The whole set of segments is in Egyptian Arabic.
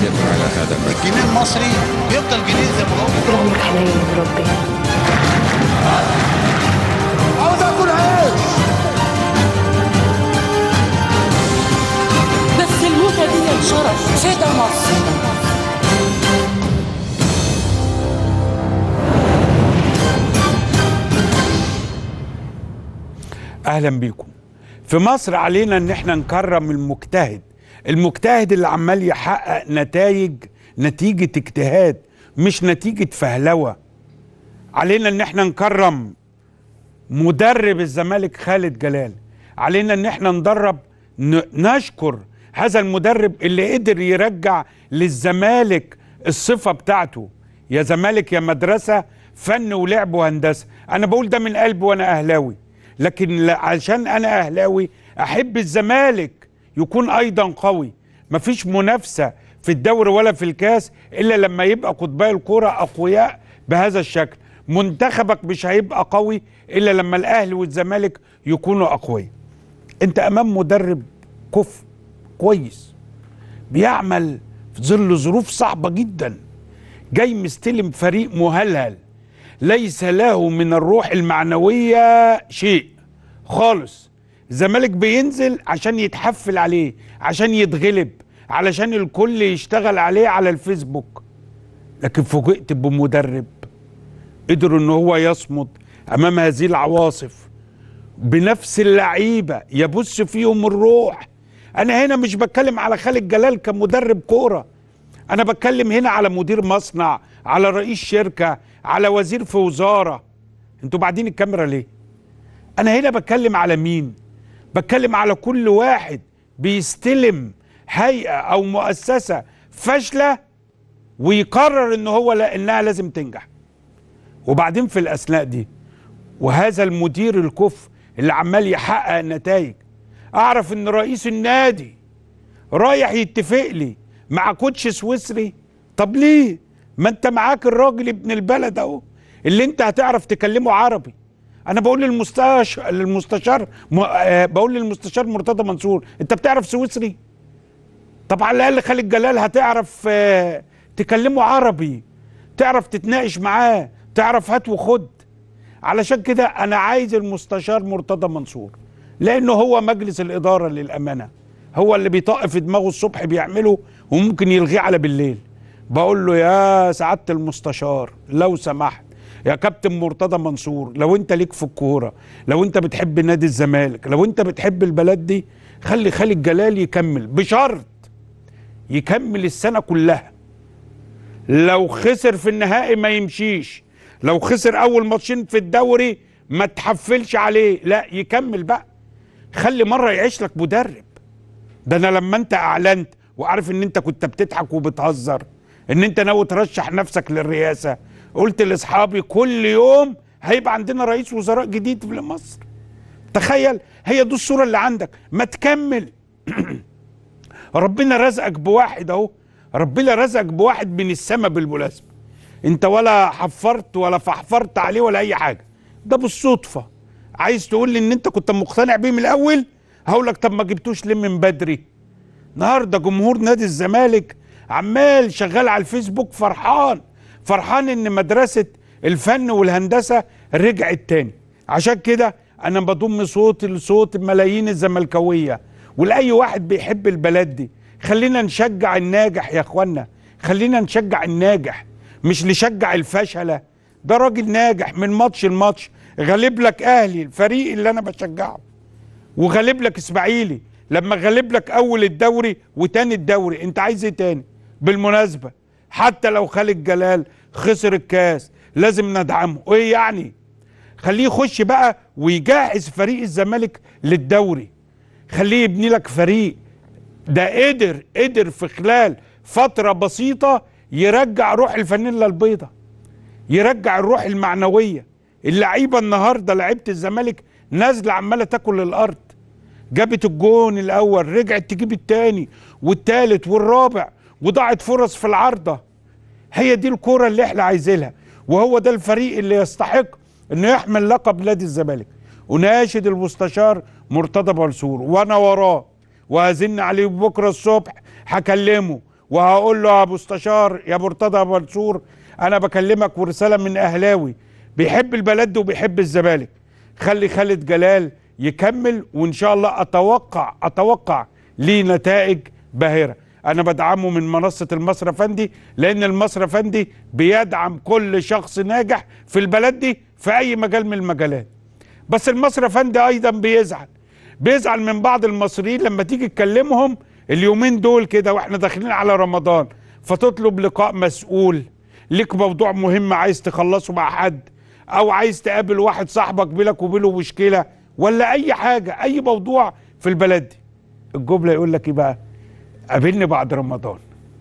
على هذا المدى الجنيه المصري بيفضل جنيه زي ما هو طول عمرك حنين يا ربي عاوز اكل عيش بس الموتة دي شرف فدا مصر اهلا بيكم في مصر علينا ان احنا نكرم المجتهد المجتهد اللي عمال يحقق نتائج نتيجة اجتهاد مش نتيجة فهلوة علينا ان احنا نكرم مدرب الزمالك خالد جلال علينا ان احنا ندرب ن- نشكر هذا المدرب اللي قدر يرجع للزمالك الصفة بتاعته يا زمالك يا مدرسة فن ولعب وهندسة انا بقول ده من قلبي وانا اهلاوي لكن لا- عشان انا اهلاوي احب الزمالك يكون ايضا قوي مفيش منافسة في الدوري ولا في الكاس الا لما يبقى قطبي الكرة اقوياء بهذا الشكل منتخبك مش هيبقى قوي الا لما الاهلي والزمالك يكونوا اقوياء انت امام مدرب كفء كويس بيعمل في ظل ظروف صعبة جدا جاي مستلم فريق مهلهل ليس له من الروح المعنوية شيء خالص الزمالك بينزل عشان يتحفل عليه عشان يتغلب علشان الكل يشتغل عليه على الفيسبوك لكن فوجئت بمدرب قدر ان هو يصمد امام هذه العواصف بنفس اللعيبه يبث فيهم الروح انا هنا مش بتكلم على خالد جلال كمدرب كوره انا بتكلم هنا على مدير مصنع على رئيس شركه على وزير في وزاره انتوا بعدين الكاميرا ليه انا هنا بتكلم على مين بتكلم على كل واحد بيستلم هيئه او مؤسسه فاشله ويقرر ان هو لا انها لازم تنجح وبعدين في الاثناء دي وهذا المدير الكفء اللي عمال يحقق نتائج اعرف ان رئيس النادي رايح يتفق لي مع كوتش سويسري طب ليه ما انت معاك الراجل ابن البلد اهو اللي انت هتعرف تكلمه عربي انا بقول للمستشار للمستشار م... آه بقول للمستشار مرتضى منصور انت بتعرف سويسري طب على الاقل خالد جلال هتعرف آه تكلمه عربي تعرف تتناقش معاه تعرف هات وخد علشان كده انا عايز المستشار مرتضى منصور لانه هو مجلس الاداره للامانه هو اللي بيطق في دماغه الصبح بيعمله وممكن يلغيه على بالليل بقول له يا سعاده المستشار لو سمحت يا كابتن مرتضى منصور لو انت ليك في الكوره لو انت بتحب نادي الزمالك لو انت بتحب البلد دي خلي خالد جلال يكمل بشرط يكمل السنه كلها لو خسر في النهائي ما يمشيش لو خسر اول ماتشين في الدوري ما تحفلش عليه لا يكمل بقى خلي مره يعيش لك مدرب ده انا لما انت اعلنت وعارف ان انت كنت بتضحك وبتهزر ان انت ناوي ترشح نفسك للرئاسه قلت لاصحابي كل يوم هيبقى عندنا رئيس وزراء جديد في مصر تخيل هي دي الصوره اللي عندك ما تكمل ربنا رزقك بواحد اهو ربنا رزقك بواحد من السماء بالمناسبه انت ولا حفرت ولا فحفرت عليه ولا اي حاجه ده بالصدفه عايز تقول لي ان انت كنت مقتنع بيه من الاول هقول لك طب ما جبتوش ليه من بدري النهارده جمهور نادي الزمالك عمال شغال على الفيسبوك فرحان فرحان ان مدرسه الفن والهندسه رجعت تاني عشان كده انا بضم صوتي لصوت الملايين الزملكاويه ولاي واحد بيحب البلد دي خلينا نشجع الناجح يا اخوانا خلينا نشجع الناجح مش نشجع الفشله ده راجل ناجح من ماتش لماتش غالب لك اهلي الفريق اللي انا بشجعه وغالب لك اسماعيلي لما غالب لك اول الدوري وتاني الدوري انت عايز ايه تاني بالمناسبه حتى لو خالد جلال خسر الكاس لازم ندعمه ايه يعني خليه يخش بقى ويجهز فريق الزمالك للدوري خليه يبني لك فريق ده قدر قدر في خلال فترة بسيطة يرجع روح الفانيلا البيضة يرجع الروح المعنوية اللعيبة النهاردة لعيبة الزمالك نازلة عمالة تاكل الأرض جابت الجون الأول رجعت تجيب التاني والتالت والرابع وضاعت فرص في العارضة هي دي الكرة اللي احنا عايزينها وهو ده الفريق اللي يستحق انه يحمل لقب نادي الزمالك وناشد المستشار مرتضى منصور وانا وراه وهزن عليه بكره الصبح هكلمه وهقول له يا ابو مستشار يا مرتضى ابو منصور انا بكلمك ورساله من اهلاوي بيحب البلد وبيحب الزمالك خلي خالد جلال يكمل وان شاء الله اتوقع اتوقع ليه نتائج باهره انا بدعمه من منصه المصري افندي لان المصري افندي بيدعم كل شخص ناجح في البلد دي في اي مجال من المجالات بس المصري افندي ايضا بيزعل بيزعل من بعض المصريين لما تيجي تكلمهم اليومين دول كده واحنا داخلين على رمضان فتطلب لقاء مسؤول ليك موضوع مهم عايز تخلصه مع حد او عايز تقابل واحد صاحبك بينك وبينه مشكله ولا اي حاجه اي موضوع في البلد دي الجمله يقول لك ايه بقى قابلني بعد رمضان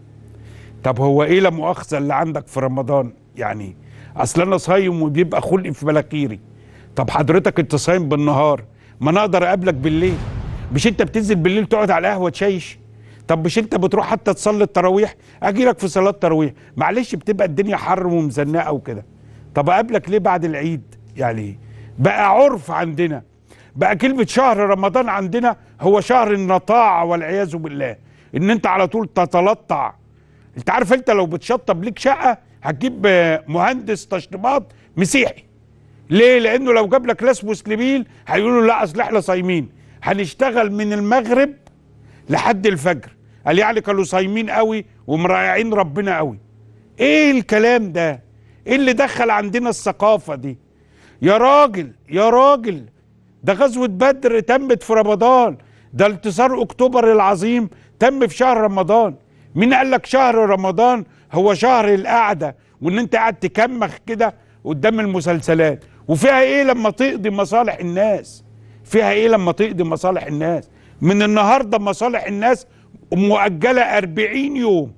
طب هو ايه لا مؤاخذه اللي عندك في رمضان يعني اصل انا صايم وبيبقى خلقي في مناخيري طب حضرتك انت صايم بالنهار ما انا اقدر اقابلك بالليل مش انت بتنزل بالليل تقعد على القهوه تشيش طب مش انت بتروح حتى تصلي التراويح اجي لك في صلاه التراويح معلش بتبقى الدنيا حر ومزنقه وكده طب اقابلك ليه بعد العيد يعني بقى عرف عندنا بقى كلمه شهر رمضان عندنا هو شهر النطاعه والعياذ بالله ان انت على طول تتلطع انت عارف انت لو بتشطب ليك شقه هتجيب آه، مهندس تشطيبات مسيحي ليه؟ لانه لو جاب لك ناس مسلمين هيقولوا لا اصل احنا صايمين هنشتغل من المغرب لحد الفجر قال يعني كانوا صايمين قوي ومرايعين ربنا قوي ايه الكلام ده؟ ايه اللي دخل عندنا الثقافه دي؟ يا راجل يا راجل ده غزوه بدر تمت في رمضان ده انتصار اكتوبر العظيم تم في شهر رمضان مين قال لك شهر رمضان هو شهر القعده وان انت قاعد تكمخ كده قدام المسلسلات وفيها ايه لما تقضي مصالح الناس فيها ايه لما تقضي مصالح الناس من النهارده مصالح الناس مؤجله 40 يوم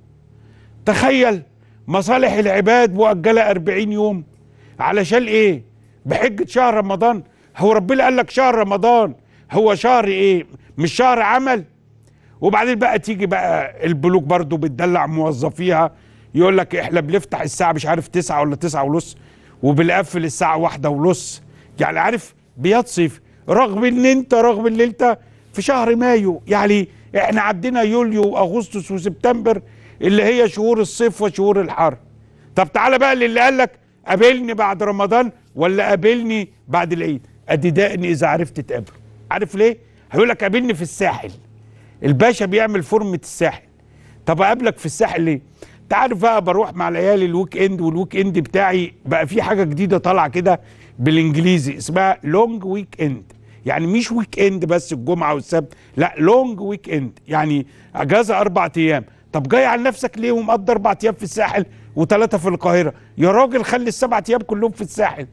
تخيل مصالح العباد مؤجله 40 يوم علشان ايه بحجه شهر رمضان هو ربنا قال لك شهر رمضان هو شهر ايه مش شهر عمل وبعدين بقى تيجي بقى البنوك برضو بتدلع موظفيها يقول لك احنا بنفتح الساعه مش عارف تسعة ولا تسعة ونص وبنقفل الساعه واحدة ونص يعني عارف بيتصف رغم ان انت رغم ان انت في شهر مايو يعني احنا عدينا يوليو واغسطس وسبتمبر اللي هي شهور الصيف وشهور الحر طب تعالى بقى للي قال لك قابلني بعد رمضان ولا قابلني بعد العيد ادي دقني اذا عرفت تقابله عارف ليه هيقول لك قابلني في الساحل الباشا بيعمل فورمة الساحل طب اقابلك في الساحل ليه انت عارف بقى بروح مع العيال الويك اند والويك اند بتاعي بقى في حاجه جديده طالعه كده بالانجليزي اسمها لونج ويك اند يعني مش ويك اند بس الجمعه والسبت لا لونج ويك اند يعني اجازه اربع ايام طب جاي على نفسك ليه ومقضي اربع ايام في الساحل وثلاثه في القاهره يا راجل خلي السبع ايام كلهم في الساحل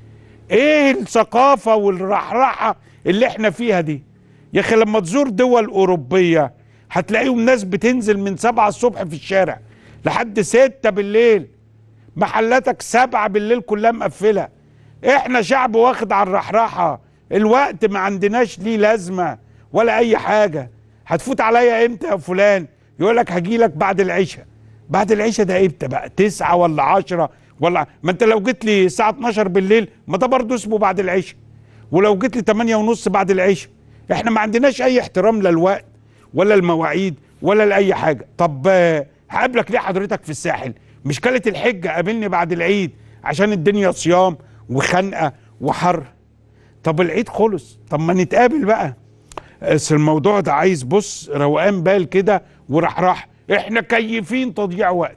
ايه الثقافه والرحرحه اللي احنا فيها دي يا اخي لما تزور دول اوروبيه هتلاقيهم ناس بتنزل من سبعة الصبح في الشارع لحد ستة بالليل محلاتك سبعة بالليل كلها مقفلة احنا شعب واخد على الرحرحة الوقت ما عندناش ليه لازمة ولا اي حاجة هتفوت عليا امتى يا فلان يقول لك هجي لك بعد العشاء بعد العشاء ده امتى بقى تسعة ولا عشرة ولا ما انت لو جيت لي الساعة 12 بالليل ما ده برضه اسمه بعد العشاء ولو جيت لي 8 ونص بعد العشاء احنا ما عندناش اي احترام للوقت ولا المواعيد ولا لاي حاجه طب آه، هقابلك ليه حضرتك في الساحل مش كانت الحجه قابلني بعد العيد عشان الدنيا صيام وخنقه وحر طب العيد خلص طب ما نتقابل بقى بس الموضوع ده عايز بص روقان بال كده ورحرح احنا كيفين تضييع وقت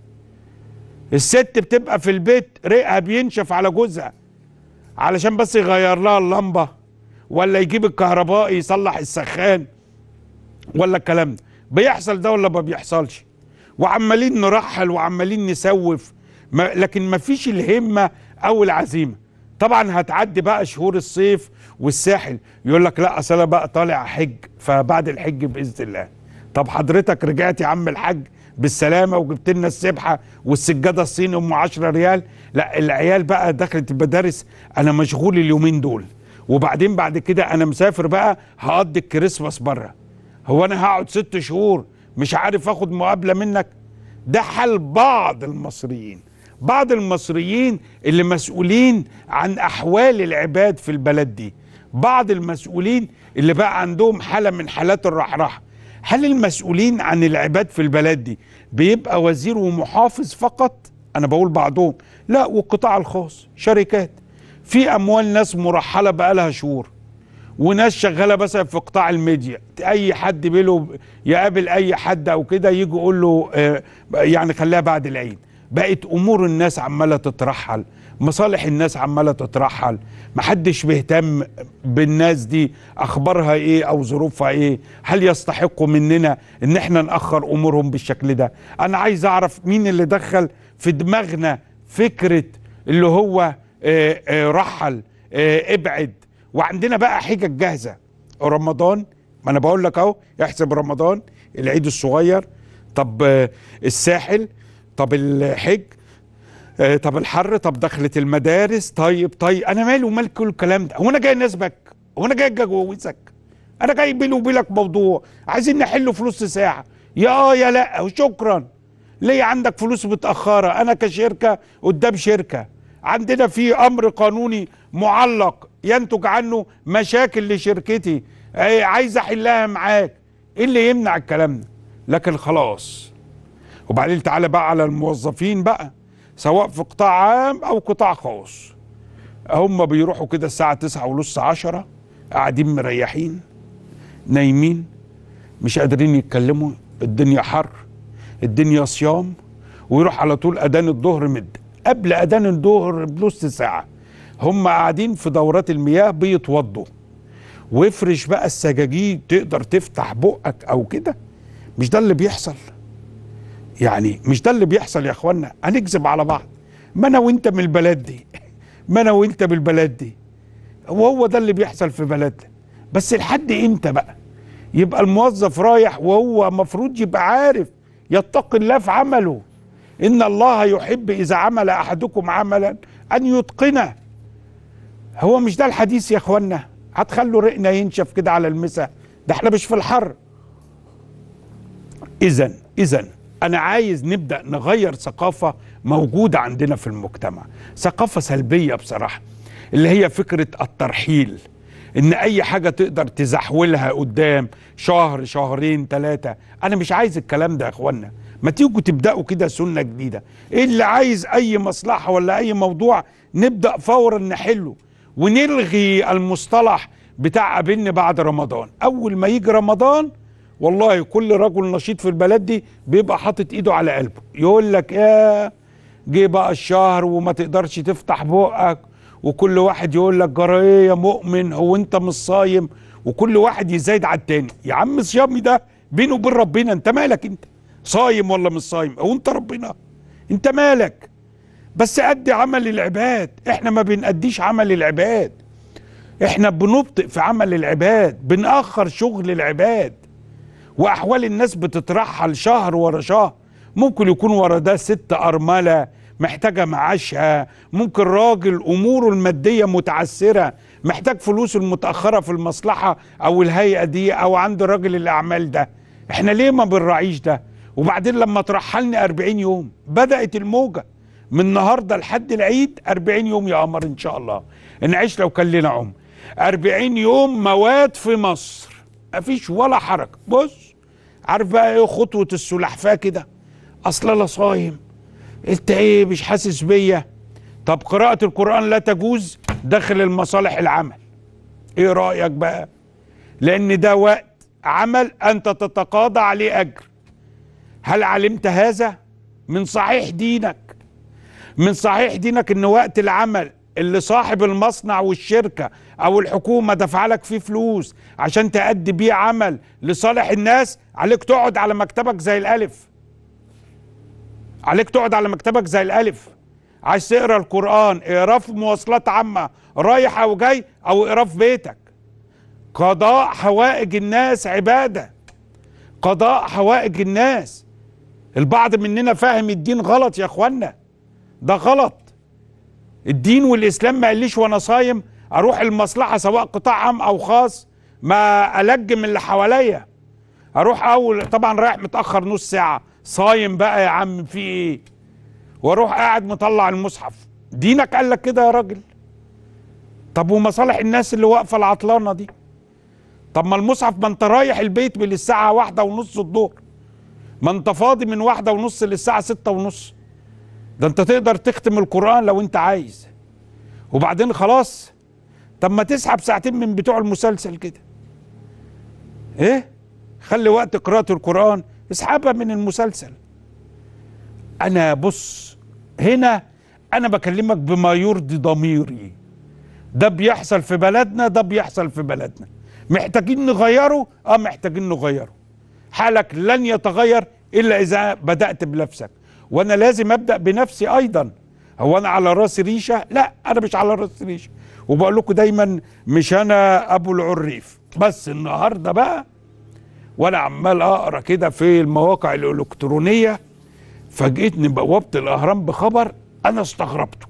الست بتبقى في البيت ريقها بينشف على جوزها علشان بس يغير لها اللمبه ولا يجيب الكهربائي يصلح السخان ولا الكلام ده بيحصل ده ولا ما بيحصلش وعمالين نرحل وعمالين نسوف ما لكن ما فيش الهمه او العزيمه طبعا هتعدي بقى شهور الصيف والساحل يقول لك لا اصل انا بقى طالع حج فبعد الحج باذن الله طب حضرتك رجعت يا عم الحاج بالسلامه وجبت لنا السبحه والسجاده الصيني ام 10 ريال لا العيال بقى دخلت المدارس انا مشغول اليومين دول وبعدين بعد كده انا مسافر بقى هقضي الكريسماس بره هو انا هقعد ست شهور مش عارف اخد مقابله منك ده حال بعض المصريين بعض المصريين اللي مسؤولين عن احوال العباد في البلد دي بعض المسؤولين اللي بقى عندهم حاله من حالات الرحرحه هل المسؤولين عن العباد في البلد دي بيبقى وزير ومحافظ فقط انا بقول بعضهم لا والقطاع الخاص شركات في اموال ناس مرحله بقالها شهور وناس شغاله مثلا في قطاع الميديا اي حد بيله يقابل اي حد او كده يجي يقول له آه، يعني خليها بعد العيد بقت امور الناس عماله تترحل مصالح الناس عماله تترحل محدش بيهتم بالناس دي اخبارها ايه او ظروفها ايه هل يستحقوا مننا ان احنا ناخر امورهم بالشكل ده انا عايز اعرف مين اللي دخل في دماغنا فكره اللي هو آه، آه، رحل آه، ابعد وعندنا بقى حجج جاهزه رمضان ما انا بقول لك اهو احسب رمضان العيد الصغير طب آه، الساحل طب الحج آه، طب الحر طب دخلت المدارس طيب طيب انا مالي ومال كل الكلام ده هو انا جاي نسبك هو انا جاي اجوزك انا جاي بيني وبينك موضوع عايزين نحله في نص ساعه يا اه يا لا وشكرا ليه عندك فلوس متاخره انا كشركه قدام شركه عندنا في امر قانوني معلق ينتج عنه مشاكل لشركتي آه، عايز احلها معاك ايه اللي يمنع الكلام ده لكن خلاص وبعدين تعالى بقى على الموظفين بقى سواء في قطاع عام او قطاع خاص هم بيروحوا كده الساعة تسعة ونص عشرة قاعدين مريحين نايمين مش قادرين يتكلموا الدنيا حر الدنيا صيام ويروح على طول أذان الظهر مد قبل أذان الظهر بنص ساعة هم قاعدين في دورات المياه بيتوضوا وافرش بقى السجاجيد تقدر تفتح بقك أو كده مش ده اللي بيحصل يعني مش ده اللي بيحصل يا اخوانا هنكذب على بعض ما انا وانت من البلد دي ما انا وانت من البلد دي وهو ده اللي بيحصل في بلدنا بس لحد امتى بقى يبقى الموظف رايح وهو مفروض يبقى عارف يتقي الله في عمله ان الله يحب اذا عمل احدكم عملا ان يتقنه هو مش ده الحديث يا اخوانا هتخلوا رقنا ينشف كده على المسا ده احنا مش في الحر اذا اذا انا عايز نبدا نغير ثقافه موجوده عندنا في المجتمع ثقافه سلبيه بصراحه اللي هي فكره الترحيل ان اي حاجه تقدر تزحولها قدام شهر شهرين ثلاثه انا مش عايز الكلام ده يا اخوانا ما تيجوا تبداوا كده سنه جديده إيه اللي عايز اي مصلحه ولا اي موضوع نبدا فورا نحله ونلغي المصطلح بتاع قابلني بعد رمضان اول ما يجي رمضان والله كل رجل نشيط في البلد دي بيبقى حاطط ايده على قلبه يقول لك يا جه بقى الشهر وما تقدرش تفتح بقك وكل واحد يقول لك جرى ايه يا مؤمن هو انت مش صايم وكل واحد يزايد على التاني يا عم صيامي ده بينه وبين ربنا انت مالك انت صايم ولا مش صايم هو انت ربنا انت مالك بس ادي عمل العباد احنا ما بنأديش عمل العباد احنا بنبطئ في عمل العباد بنأخر شغل العباد واحوال الناس بتترحل شهر ورا شهر ممكن يكون ورا ده ست ارمله محتاجه معاشها ممكن راجل اموره الماديه متعسره محتاج فلوس المتاخره في المصلحه او الهيئه دي او عند راجل الاعمال ده احنا ليه ما بنراعيش ده وبعدين لما ترحلني 40 يوم بدات الموجه من النهارده لحد العيد 40 يوم يا قمر ان شاء الله نعيش لو كان لنا عمر 40 يوم مواد في مصر مفيش ولا حركه بص عارف بقى ايه خطوه السلحفاه كده اصل انا صايم انت ايه مش حاسس بيا طب قراءه القران لا تجوز داخل المصالح العمل ايه رايك بقى لان ده وقت عمل انت تتقاضى عليه اجر هل علمت هذا من صحيح دينك من صحيح دينك ان وقت العمل اللي صاحب المصنع والشركة او الحكومة دفع لك فيه فلوس عشان تأدي بيه عمل لصالح الناس عليك تقعد على مكتبك زي الالف عليك تقعد على مكتبك زي الالف عايز تقرا القرآن اقراه في مواصلات عامة رايح او جاي او اقراه في بيتك قضاء حوائج الناس عبادة قضاء حوائج الناس البعض مننا فاهم الدين غلط يا اخوانا ده غلط الدين والاسلام ما قاليش وانا صايم اروح المصلحه سواء قطاع عام او خاص ما الجم اللي حواليا اروح اول طبعا رايح متاخر نص ساعه صايم بقى يا عم في ايه واروح قاعد مطلع المصحف دينك قال لك كده يا راجل طب ومصالح الناس اللي واقفه العطلانه دي طب ما المصحف ما انت رايح البيت من الساعه واحدة ونص الظهر ما انت فاضي من واحدة ونص للساعة ستة ونص ده انت تقدر تختم القرآن لو انت عايز وبعدين خلاص طب ما تسحب ساعتين من بتوع المسلسل كده ايه خلي وقت قراءة القرآن اسحبها من المسلسل انا بص هنا انا بكلمك بما يرضي ضميري ده بيحصل في بلدنا ده بيحصل في بلدنا محتاجين نغيره اه محتاجين نغيره حالك لن يتغير الا اذا بدات بنفسك وانا لازم ابدا بنفسي ايضا هو انا على راسي ريشه لا انا مش على راسي ريشه وبقول لكم دايما مش انا ابو العريف بس النهارده بقى وانا عمال اقرا كده في المواقع الالكترونيه فاجئتني بوابه الاهرام بخبر انا استغربته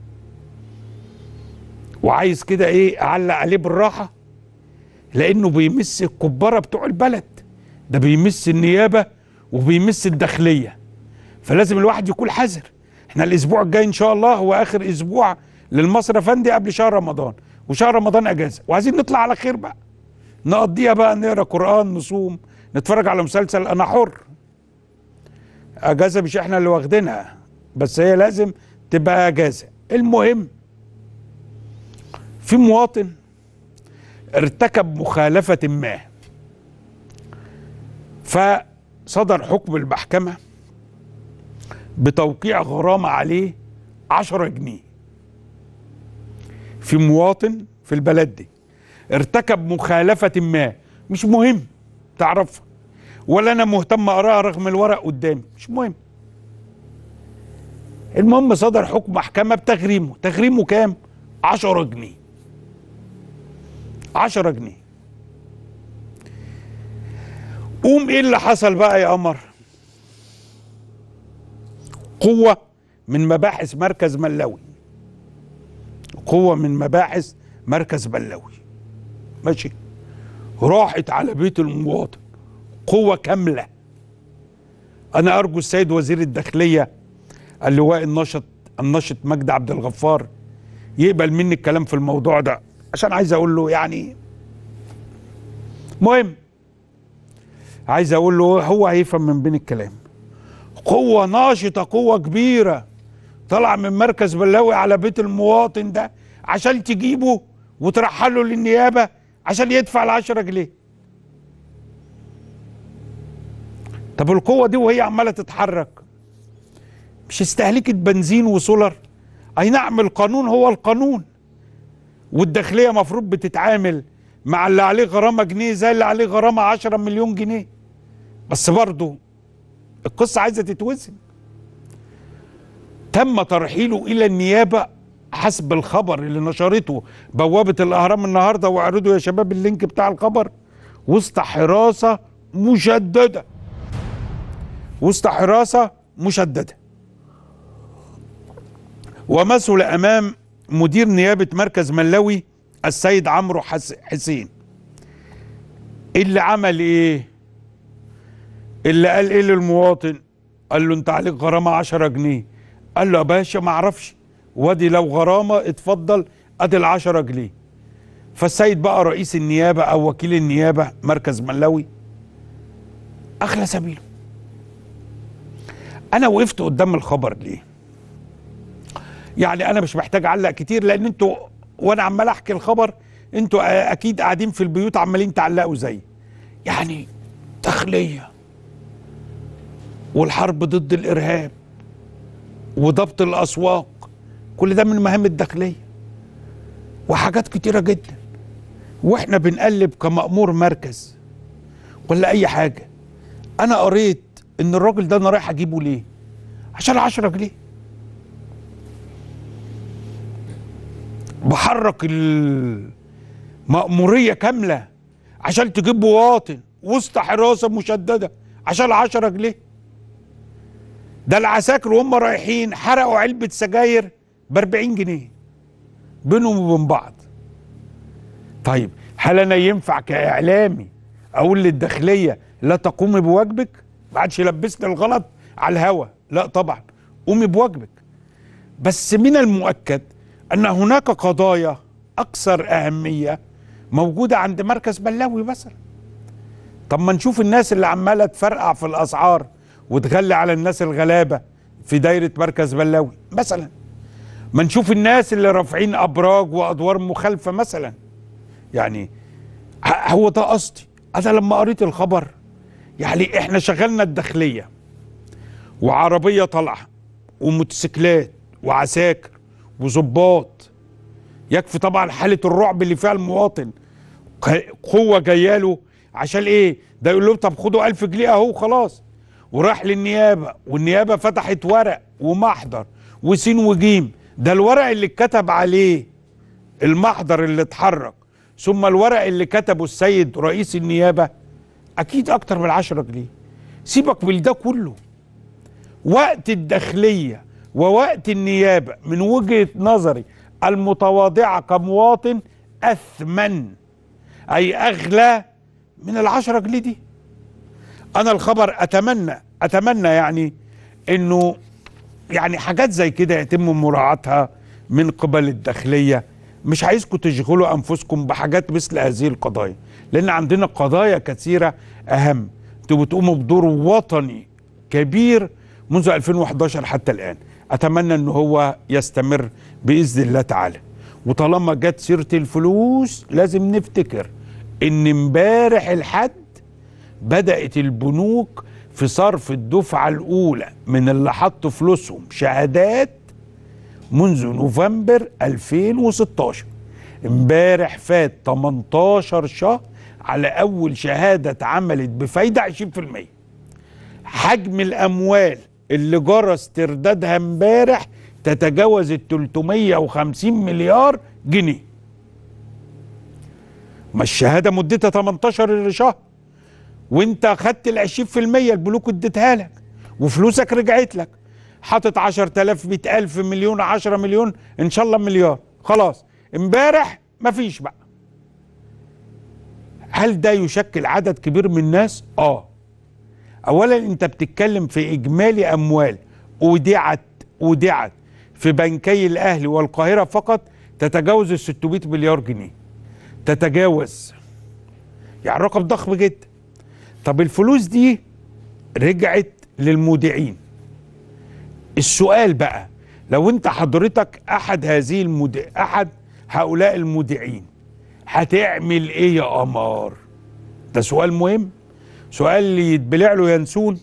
وعايز كده ايه اعلق عليه بالراحه لانه بيمس الكباره بتوع البلد ده بيمس النيابه وبيمس الداخليه فلازم الواحد يكون حذر احنا الاسبوع الجاي ان شاء الله هو اخر اسبوع للمصري افندي قبل شهر رمضان وشهر رمضان اجازه وعايزين نطلع على خير بقى نقضيها بقى نقرا قران نصوم نتفرج على مسلسل انا حر اجازه مش احنا اللي واخدينها بس هي لازم تبقى اجازه المهم في مواطن ارتكب مخالفه ما فصدر حكم المحكمه بتوقيع غرامه عليه 10 جنيه في مواطن في البلد دي ارتكب مخالفه ما مش مهم تعرفها ولا انا مهتم اقراها رغم الورق قدامي مش مهم المهم صدر حكم محكمه بتغريمه تغريمه كام 10 جنيه 10 جنيه قوم ايه اللي حصل بقى يا قمر قوة من مباحث مركز ملاوي قوة من مباحث مركز ملاوي ماشي راحت على بيت المواطن قوة كاملة أنا أرجو السيد وزير الداخلية اللواء النشط النشط مجدي عبد الغفار يقبل مني الكلام في الموضوع ده عشان عايز أقول له يعني مهم عايز أقول له هو هيفهم من بين الكلام قوة ناشطة قوة كبيرة طلع من مركز بلاوي على بيت المواطن ده عشان تجيبه وترحله للنيابة عشان يدفع العشرة جنيه طب القوة دي وهي عمالة تتحرك مش استهلكت بنزين وسولر اي نعم القانون هو القانون والداخلية مفروض بتتعامل مع اللي عليه غرامة جنيه زي اللي عليه غرامة عشرة مليون جنيه بس برضه القصة عايزة تتوزن تم ترحيله إلى النيابة حسب الخبر اللي نشرته بوابة الأهرام النهاردة واعرضوا يا شباب اللينك بتاع الخبر وسط حراسة مشددة وسط حراسة مشددة ومثل أمام مدير نيابة مركز ملاوي السيد عمرو حس حسين اللي عمل ايه اللي قال ايه للمواطن قال له انت عليك غرامة عشرة جنيه قال له يا باشا ما اعرفش وادي لو غرامة اتفضل ادي العشرة جنيه فالسيد بقى رئيس النيابة او وكيل النيابة مركز ملاوي اخلى سبيله انا وقفت قدام الخبر ليه يعني انا مش محتاج اعلق كتير لان انتوا وانا عمال احكي الخبر انتوا اكيد قاعدين في البيوت عمالين تعلقوا زي يعني تخليه والحرب ضد الارهاب وضبط الاسواق كل ده من مهام الداخليه وحاجات كتيره جدا واحنا بنقلب كمأمور مركز ولا اي حاجه انا قريت ان الراجل ده انا رايح اجيبه ليه عشان 10 جنيه بحرك المأمورية كاملة عشان تجيب مواطن وسط حراسة مشددة عشان 10 جنيه ده العساكر وهم رايحين حرقوا علبة سجاير ب 40 جنيه بينهم وبين بعض طيب هل انا ينفع كاعلامي اقول للداخليه لا تقومي بواجبك ما عادش يلبسني الغلط على الهوا لا طبعا قومي بواجبك بس من المؤكد ان هناك قضايا اكثر اهميه موجوده عند مركز بلاوي مثلا طب ما نشوف الناس اللي عماله تفرقع في الاسعار وتغلي على الناس الغلابه في دايره مركز بلاوي مثلا ما نشوف الناس اللي رافعين ابراج وادوار مخالفه مثلا يعني ه- هو ده قصدي انا لما قريت الخبر يعني احنا شغلنا الداخليه وعربيه طالعه وموتوسيكلات وعساكر وظباط يكفي طبعا حاله الرعب اللي فيها المواطن ق- قوه جايه له عشان ايه ده يقول لهم طب خدوا 1000 جنيه اهو خلاص وراح للنيابه والنيابه فتحت ورق ومحضر وسين وجيم ده الورق اللي اتكتب عليه المحضر اللي اتحرك ثم الورق اللي كتبه السيد رئيس النيابه اكيد اكتر من 10 جنيه سيبك من ده كله وقت الداخليه ووقت النيابه من وجهه نظري المتواضعه كمواطن اثمن اي اغلى من العشرة جنيه دي انا الخبر اتمنى اتمنى يعني انه يعني حاجات زي كده يتم مراعاتها من قبل الداخليه مش عايزكم تشغلوا انفسكم بحاجات مثل هذه القضايا لان عندنا قضايا كثيره اهم انتوا بتقوموا بدور وطني كبير منذ 2011 حتى الان اتمنى ان هو يستمر باذن الله تعالى وطالما جت سيره الفلوس لازم نفتكر ان امبارح الحد بدات البنوك في صرف الدفعه الاولى من اللي حطوا فلوسهم شهادات منذ نوفمبر 2016 امبارح فات 18 شهر على اول شهاده اتعملت بفايده 20% حجم الاموال اللي جرى استردادها امبارح تتجاوز ال 350 مليار جنيه ما الشهاده مدتها 18 شهر وانت خدت ال 20% البنوك اديتها لك وفلوسك رجعت لك حاطط 10000 100000 مليون 10 مليون ان شاء الله مليار خلاص امبارح مفيش بقى هل ده يشكل عدد كبير من الناس اه اولا انت بتتكلم في اجمالي اموال اودعت اودعت في بنكي الاهلي والقاهره فقط تتجاوز ال 600 مليار جنيه تتجاوز يعني رقم ضخم جدا طب الفلوس دي رجعت للمودعين السؤال بقى لو انت حضرتك احد هذه المودع احد هؤلاء المودعين هتعمل ايه يا قمر ده سؤال مهم سؤال اللي يتبلع له ينسون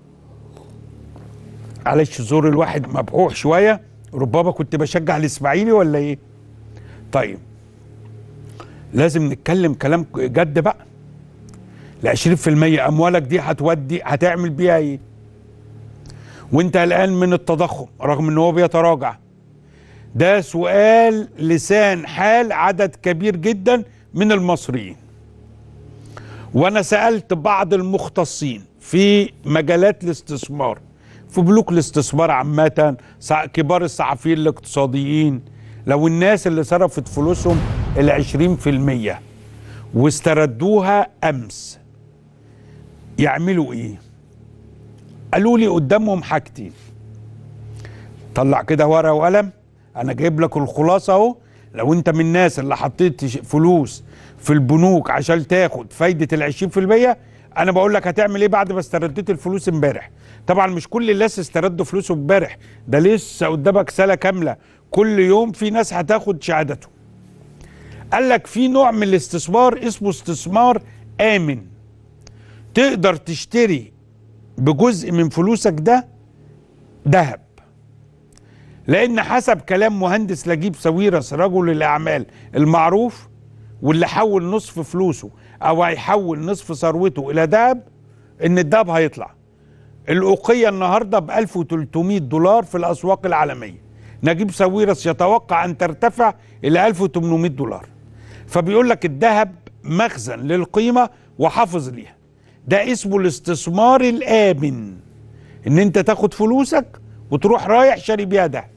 معلش زور الواحد مبحوح شويه ربما كنت بشجع الاسماعيلي ولا ايه طيب لازم نتكلم كلام جد بقى ال 20% اموالك دي هتودي هتعمل بيها ايه وانت قلقان من التضخم رغم ان هو بيتراجع ده سؤال لسان حال عدد كبير جدا من المصريين وانا سالت بعض المختصين في مجالات الاستثمار في بنوك الاستثمار عامه سع- كبار الصحفيين الاقتصاديين لو الناس اللي صرفت فلوسهم العشرين في المية واستردوها امس يعملوا ايه قالوا لي قدامهم حاجتين طلع كده ورقه وقلم انا جايب لك الخلاصه اهو لو انت من الناس اللي حطيت ش- فلوس في البنوك عشان تاخد فايده ال 20% انا بقول لك هتعمل ايه بعد ما استرديت الفلوس امبارح طبعا مش كل الناس استردوا فلوسه امبارح ده لسه قدامك سنه كامله كل يوم في ناس هتاخد شهادته قال لك في نوع من الاستثمار اسمه استثمار امن تقدر تشتري بجزء من فلوسك ده ذهب لان حسب كلام مهندس نجيب ساويرس رجل الاعمال المعروف واللي حول نصف فلوسه او هيحول نصف ثروته الى ذهب ان الذهب هيطلع الاوقيه النهارده ب 1300 دولار في الاسواق العالميه نجيب ساويرس يتوقع ان ترتفع الى 1800 دولار فبيقول لك الذهب مخزن للقيمه وحافظ ليها ده اسمه الاستثمار الامن ان انت تاخد فلوسك وتروح رايح شاري بيها دهب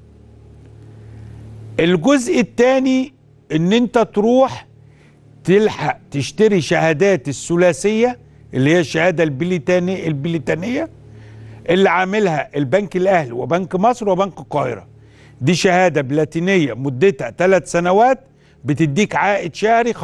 الجزء الثاني ان انت تروح تلحق تشتري شهادات الثلاثيه اللي هي الشهاده البليتاني البليتانيه اللي عاملها البنك الاهلي وبنك مصر وبنك القاهره دي شهاده بلاتينيه مدتها ثلاث سنوات بتديك عائد شهري 15%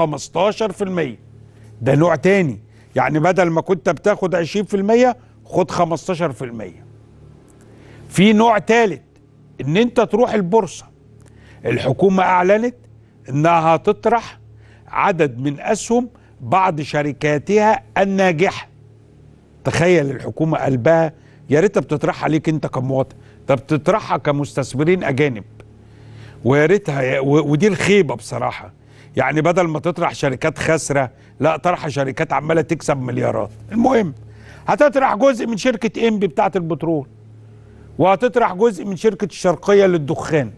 ده نوع تاني يعني بدل ما كنت بتاخد 20% خد 15% في نوع تالت ان انت تروح البورصة الحكومة اعلنت انها هتطرح عدد من اسهم بعض شركاتها الناجحة تخيل الحكومة قلبها يا ريتها بتطرحها عليك انت كمواطن ده بتطرحها كمستثمرين اجانب ويا ريتها و- ودي الخيبه بصراحه يعني بدل ما تطرح شركات خاسره لا طرح شركات عماله تكسب مليارات المهم هتطرح جزء من شركه انبي بتاعه البترول وهتطرح جزء من شركه الشرقيه للدخان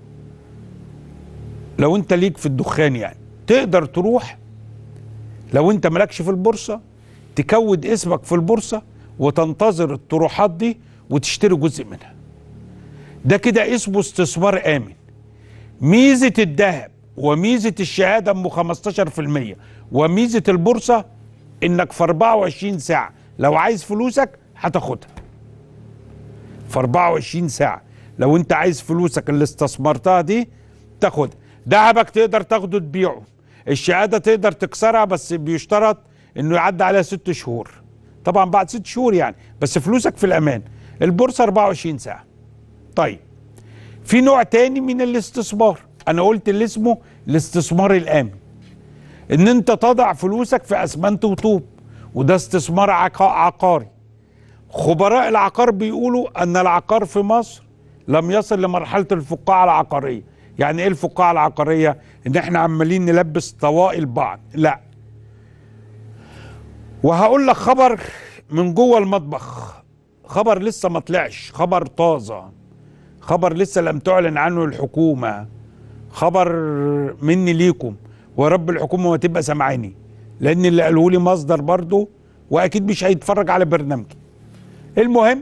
لو انت ليك في الدخان يعني تقدر تروح لو انت مالكش في البورصه تكود اسمك في البورصه وتنتظر الطروحات دي وتشتري جزء منها ده كده اسمه استثمار امن ميزه الذهب وميزه الشهاده ام 15% وميزه البورصه انك في 24 ساعه لو عايز فلوسك هتاخدها في 24 ساعه لو انت عايز فلوسك اللي استثمرتها دي تاخدها ذهبك تقدر تاخده تبيعه الشهاده تقدر تكسرها بس بيشترط انه يعدي عليها ست شهور طبعا بعد ست شهور يعني بس فلوسك في الامان البورصه 24 ساعه طيب في نوع تاني من الاستثمار انا قلت اللي اسمه الاستثمار الامن ان انت تضع فلوسك في اسمنت وطوب وده استثمار عقا- عقاري خبراء العقار بيقولوا ان العقار في مصر لم يصل لمرحله الفقاعه العقاريه يعني ايه الفقاعه العقاريه ان احنا عمالين نلبس طوائل بعض لا وهقول لك خبر من جوه المطبخ خبر لسه ما طلعش خبر طازه خبر لسه لم تعلن عنه الحكومه خبر مني ليكم ورب الحكومه ما تبقى سامعاني لان اللي قاله لي مصدر برضه واكيد مش هيتفرج على برنامجي المهم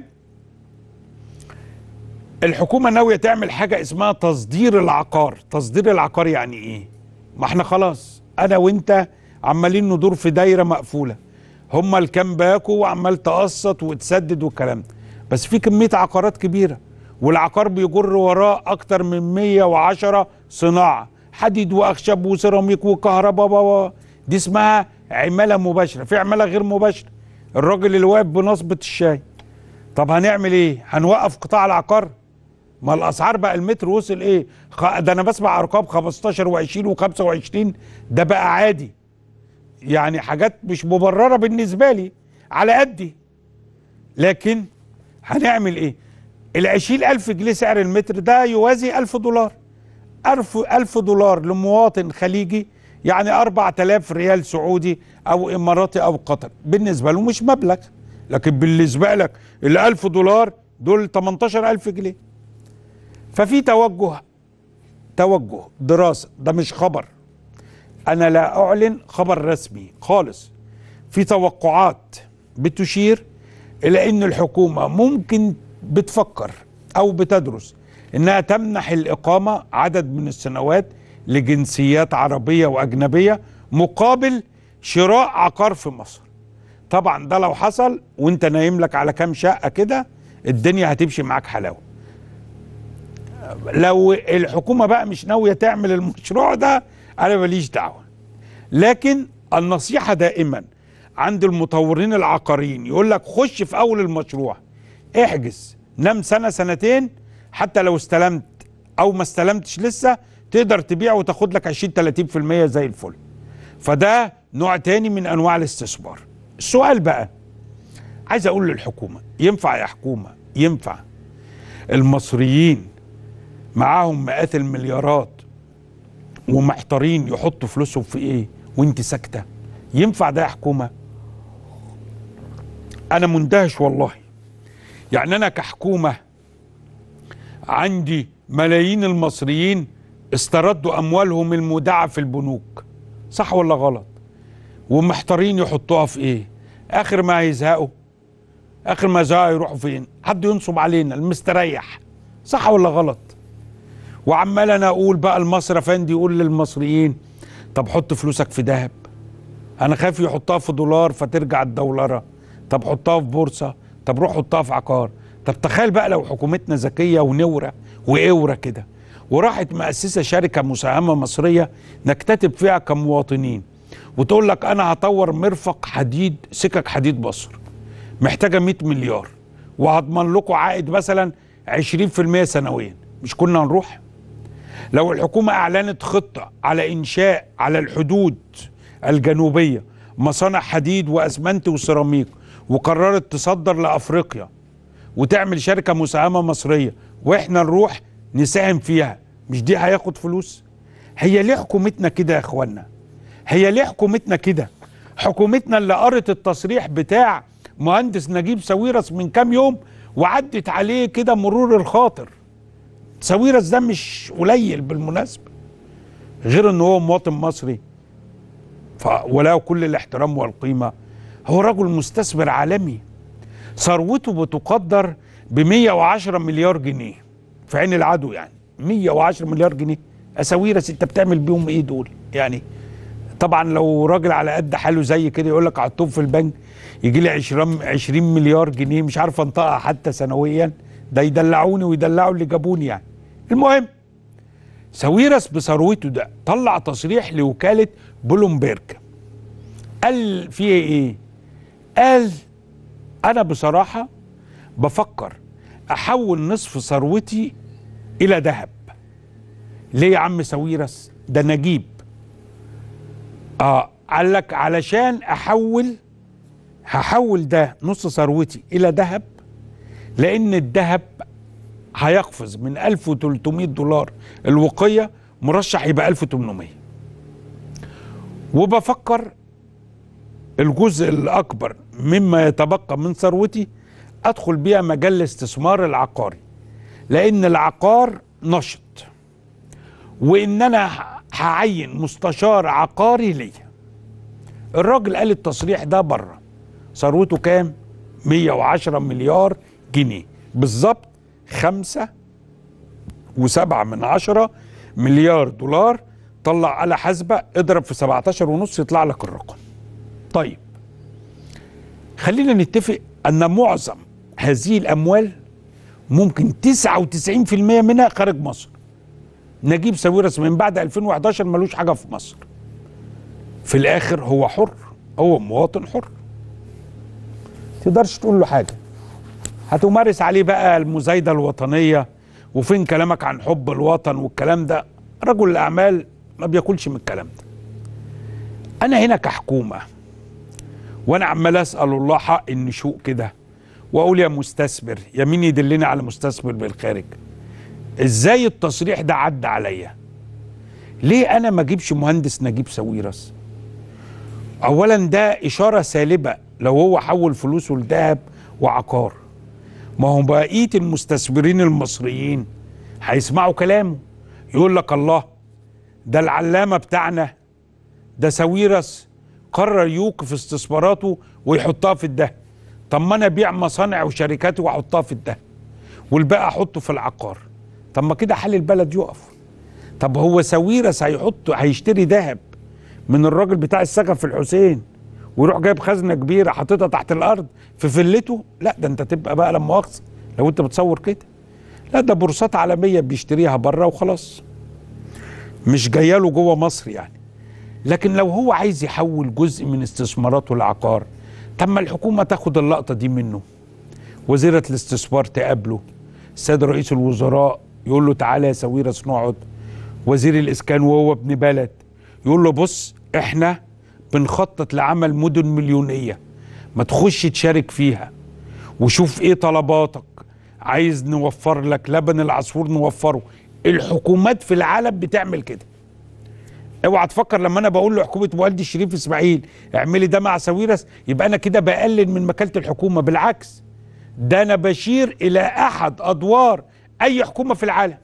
الحكومه ناويه تعمل حاجه اسمها تصدير العقار تصدير العقار يعني ايه ما احنا خلاص انا وانت عمالين ندور في دايره مقفوله هما الكام باكو وعمال تقسط وتسدد والكلام ده بس في كميه عقارات كبيره والعقار بيجر وراه اكتر من 110 صناعه حديد واخشب وسيراميك وكهرباء بابا دي اسمها عماله مباشره في عماله غير مباشره الراجل اللي واقف بنصبه الشاي طب هنعمل ايه هنوقف قطاع العقار ما الاسعار بقى المتر وصل ايه خ- ده انا بسمع ارقام 15 و20 و25 ده بقى عادي يعني حاجات مش مبرره بالنسبه لي على قدي لكن هنعمل ايه العشرين ألف جنيه سعر المتر ده يوازي ألف دولار ألف, ألف دولار لمواطن خليجي يعني أربعة آلاف ريال سعودي أو إماراتي أو قطر بالنسبة له مش مبلغ لكن بالنسبة لك الألف دولار دول 18 ألف جنيه ففي توجه توجه دراسة ده مش خبر أنا لا أعلن خبر رسمي خالص في توقعات بتشير إلى أن الحكومة ممكن بتفكر أو بتدرس إنها تمنح الإقامة عدد من السنوات لجنسيات عربية وأجنبية مقابل شراء عقار في مصر طبعا ده لو حصل وانت نايم لك على كام شقة كده الدنيا هتمشي معاك حلاوة لو الحكومة بقى مش ناوية تعمل المشروع ده أنا ماليش دعوة لكن النصيحة دائما عند المطورين العقاريين يقول لك خش في أول المشروع احجز نام سنة سنتين حتى لو استلمت أو ما استلمتش لسه تقدر تبيع وتاخد لك 20 30% زي الفل فده نوع تاني من أنواع الاستثمار السؤال بقى عايز أقول للحكومة ينفع يا حكومة ينفع المصريين معاهم مئات المليارات ومحتارين يحطوا فلوسهم في ايه وانت ساكته ينفع ده يا حكومه انا مندهش والله يعني انا كحكومه عندي ملايين المصريين استردوا اموالهم المودعه في البنوك صح ولا غلط ومحتارين يحطوها في ايه اخر ما هيزهقوا اخر ما يزهقوا يروحوا فين حد ينصب علينا المستريح صح ولا غلط وعمال انا اقول بقى المصري افندي يقول للمصريين طب حط فلوسك في ذهب انا خايف يحطها في دولار فترجع الدولره طب حطها في بورصه طب روح حطها في عقار طب تخيل بقى لو حكومتنا ذكيه ونوره وقوره كده وراحت مؤسسه شركه مساهمه مصريه نكتتب فيها كمواطنين وتقول لك انا هطور مرفق حديد سكك حديد مصر محتاجه 100 مليار وهضمن لكم عائد مثلا 20% سنويا مش كنا نروح لو الحكومه اعلنت خطه على انشاء على الحدود الجنوبيه مصانع حديد واسمنت وسيراميك وقررت تصدر لافريقيا وتعمل شركه مساهمه مصريه واحنا نروح نساهم فيها مش دي هياخد فلوس هي ليه حكومتنا كده يا اخوانا هي ليه حكومتنا كده حكومتنا اللي قرت التصريح بتاع مهندس نجيب ساويرس من كام يوم وعدت عليه كده مرور الخاطر ساويرس ده مش قليل بالمناسبه غير ان هو مواطن مصري ف... وله كل الاحترام والقيمه هو رجل مستثمر عالمي ثروته بتقدر ب 110 مليار جنيه في عين العدو يعني 110 مليار جنيه اساويرس انت بتعمل بيهم ايه دول يعني طبعا لو راجل على قد حاله زي كده يقول لك احطهم في البنك يجي لي 20 20 مليار جنيه مش عارف انطقها حتى سنويا ده يدلعوني ويدلعوا اللي جابوني يعني المهم ساويرس بثروته ده طلع تصريح لوكاله بلومبيرج قال فيه ايه قال انا بصراحه بفكر احول نصف ثروتي الى ذهب ليه يا عم ساويرس ده نجيب اه قال لك علشان احول هحول ده نص ثروتي الى ذهب لان الذهب هيقفز من 1300 دولار الوقيه مرشح يبقى 1800 وبفكر الجزء الاكبر مما يتبقى من ثروتي ادخل بيها مجال الاستثمار العقاري لان العقار نشط وان انا هعين مستشار عقاري ليا الراجل قال التصريح ده بره ثروته كام 110 مليار جنيه بالظبط خمسة وسبعة من عشرة مليار دولار طلع على حسبة اضرب في 17 ونص يطلع لك الرقم طيب خلينا نتفق ان معظم هذه الاموال ممكن 99% منها خارج مصر نجيب ساويرس من بعد 2011 ملوش حاجه في مصر في الاخر هو حر هو مواطن حر تقدرش تقول له حاجه هتمارس عليه بقى المزايده الوطنيه وفين كلامك عن حب الوطن والكلام ده رجل الاعمال ما بياكلش من الكلام ده انا هنا كحكومه وانا عمال اسال الله حق النشوء كده واقول يا مستثمر يا مين يدلني على مستثمر بالخارج ازاي التصريح ده عدى عليا ليه انا ما اجيبش مهندس نجيب ساويرس اولا ده اشاره سالبه لو هو حول فلوسه لذهب وعقار ما هو بقيه المستثمرين المصريين هيسمعوا كلامه يقول لك الله ده العلامه بتاعنا ده ساويرس قرر يوقف استثماراته ويحطها في الدهب طب ما انا ابيع مصانع وشركاتي واحطها في الدهب والباقي احطه في العقار طب ما كده حل البلد يقف طب هو ساويرس هيحط هيشتري ذهب من الراجل بتاع السكن في الحسين ويروح جايب خزنه كبيره حاططها تحت الارض في فيلته لا ده انت تبقى بقى لما مؤاخذه لو انت بتصور كده لا ده بورصات عالميه بيشتريها بره وخلاص مش جايه له جوه مصر يعني لكن لو هو عايز يحول جزء من استثماراته العقار طب ما الحكومه تاخد اللقطه دي منه وزيره الاستثمار تقابله السيد رئيس الوزراء يقول له تعالى يا ساويرس نقعد وزير الاسكان وهو ابن بلد يقول له بص احنا بنخطط لعمل مدن مليونيه ما تخش تشارك فيها وشوف ايه طلباتك عايز نوفر لك لبن العصفور نوفره الحكومات في العالم بتعمل كده اوعى تفكر لما انا بقول لحكومه والدي الشريف اسماعيل اعملي ده مع ساويرس يبقى انا كده بقلل من مكانه الحكومه بالعكس ده انا بشير الى احد ادوار اي حكومه في العالم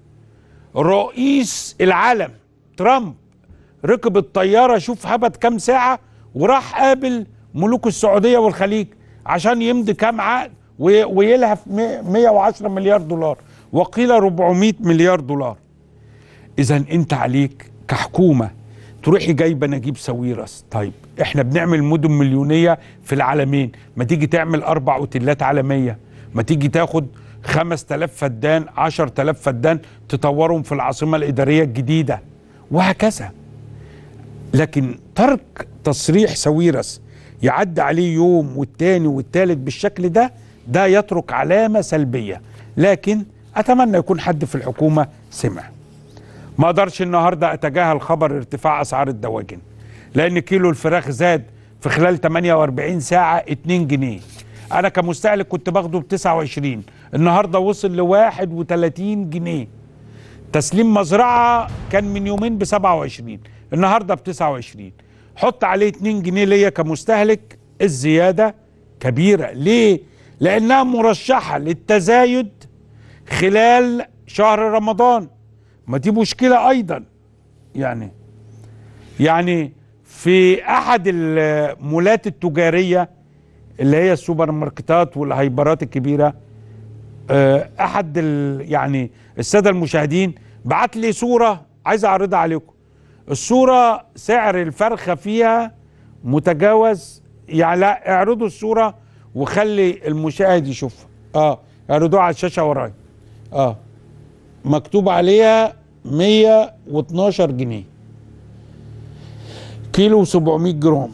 رئيس العالم ترامب ركب الطياره شوف هبط كام ساعه وراح قابل ملوك السعوديه والخليج عشان يمضي كام عقد وي- ويلهف 110 مليار دولار وقيل 400 مليار دولار اذا انت عليك كحكومه تروحي جايبه نجيب ساويرس طيب احنا بنعمل مدن مليونيه في العالمين ما تيجي تعمل اربع اوتيلات عالميه ما تيجي تاخد 5000 فدان 10000 فدان تطورهم في العاصمة الإدارية الجديدة وهكذا لكن ترك تصريح ساويرس يعدي عليه يوم والتاني والتالت بالشكل ده ده يترك علامة سلبية لكن أتمنى يكون حد في الحكومة سمع ما اقدرش النهارده اتجاهل خبر ارتفاع اسعار الدواجن لان كيلو الفراخ زاد في خلال 48 ساعه 2 جنيه انا كمستهلك كنت باخده ب 29 النهارده وصل ل 31 جنيه تسليم مزرعه كان من يومين ب 27 النهارده ب 29 حط عليه 2 جنيه ليا كمستهلك الزياده كبيره ليه لانها مرشحه للتزايد خلال شهر رمضان ما دي مشكله ايضا يعني يعني في احد المولات التجاريه اللي هي السوبر ماركتات والهايبرات الكبيره آه، احد ال يعني الساده المشاهدين بعت لي صوره عايز اعرضها عليكم الصوره سعر الفرخه فيها متجاوز يعني لا اعرضوا الصوره وخلي المشاهد يشوفها اه اعرضوها على الشاشه ورايا اه مكتوب عليها 112 جنيه كيلو 700 جرام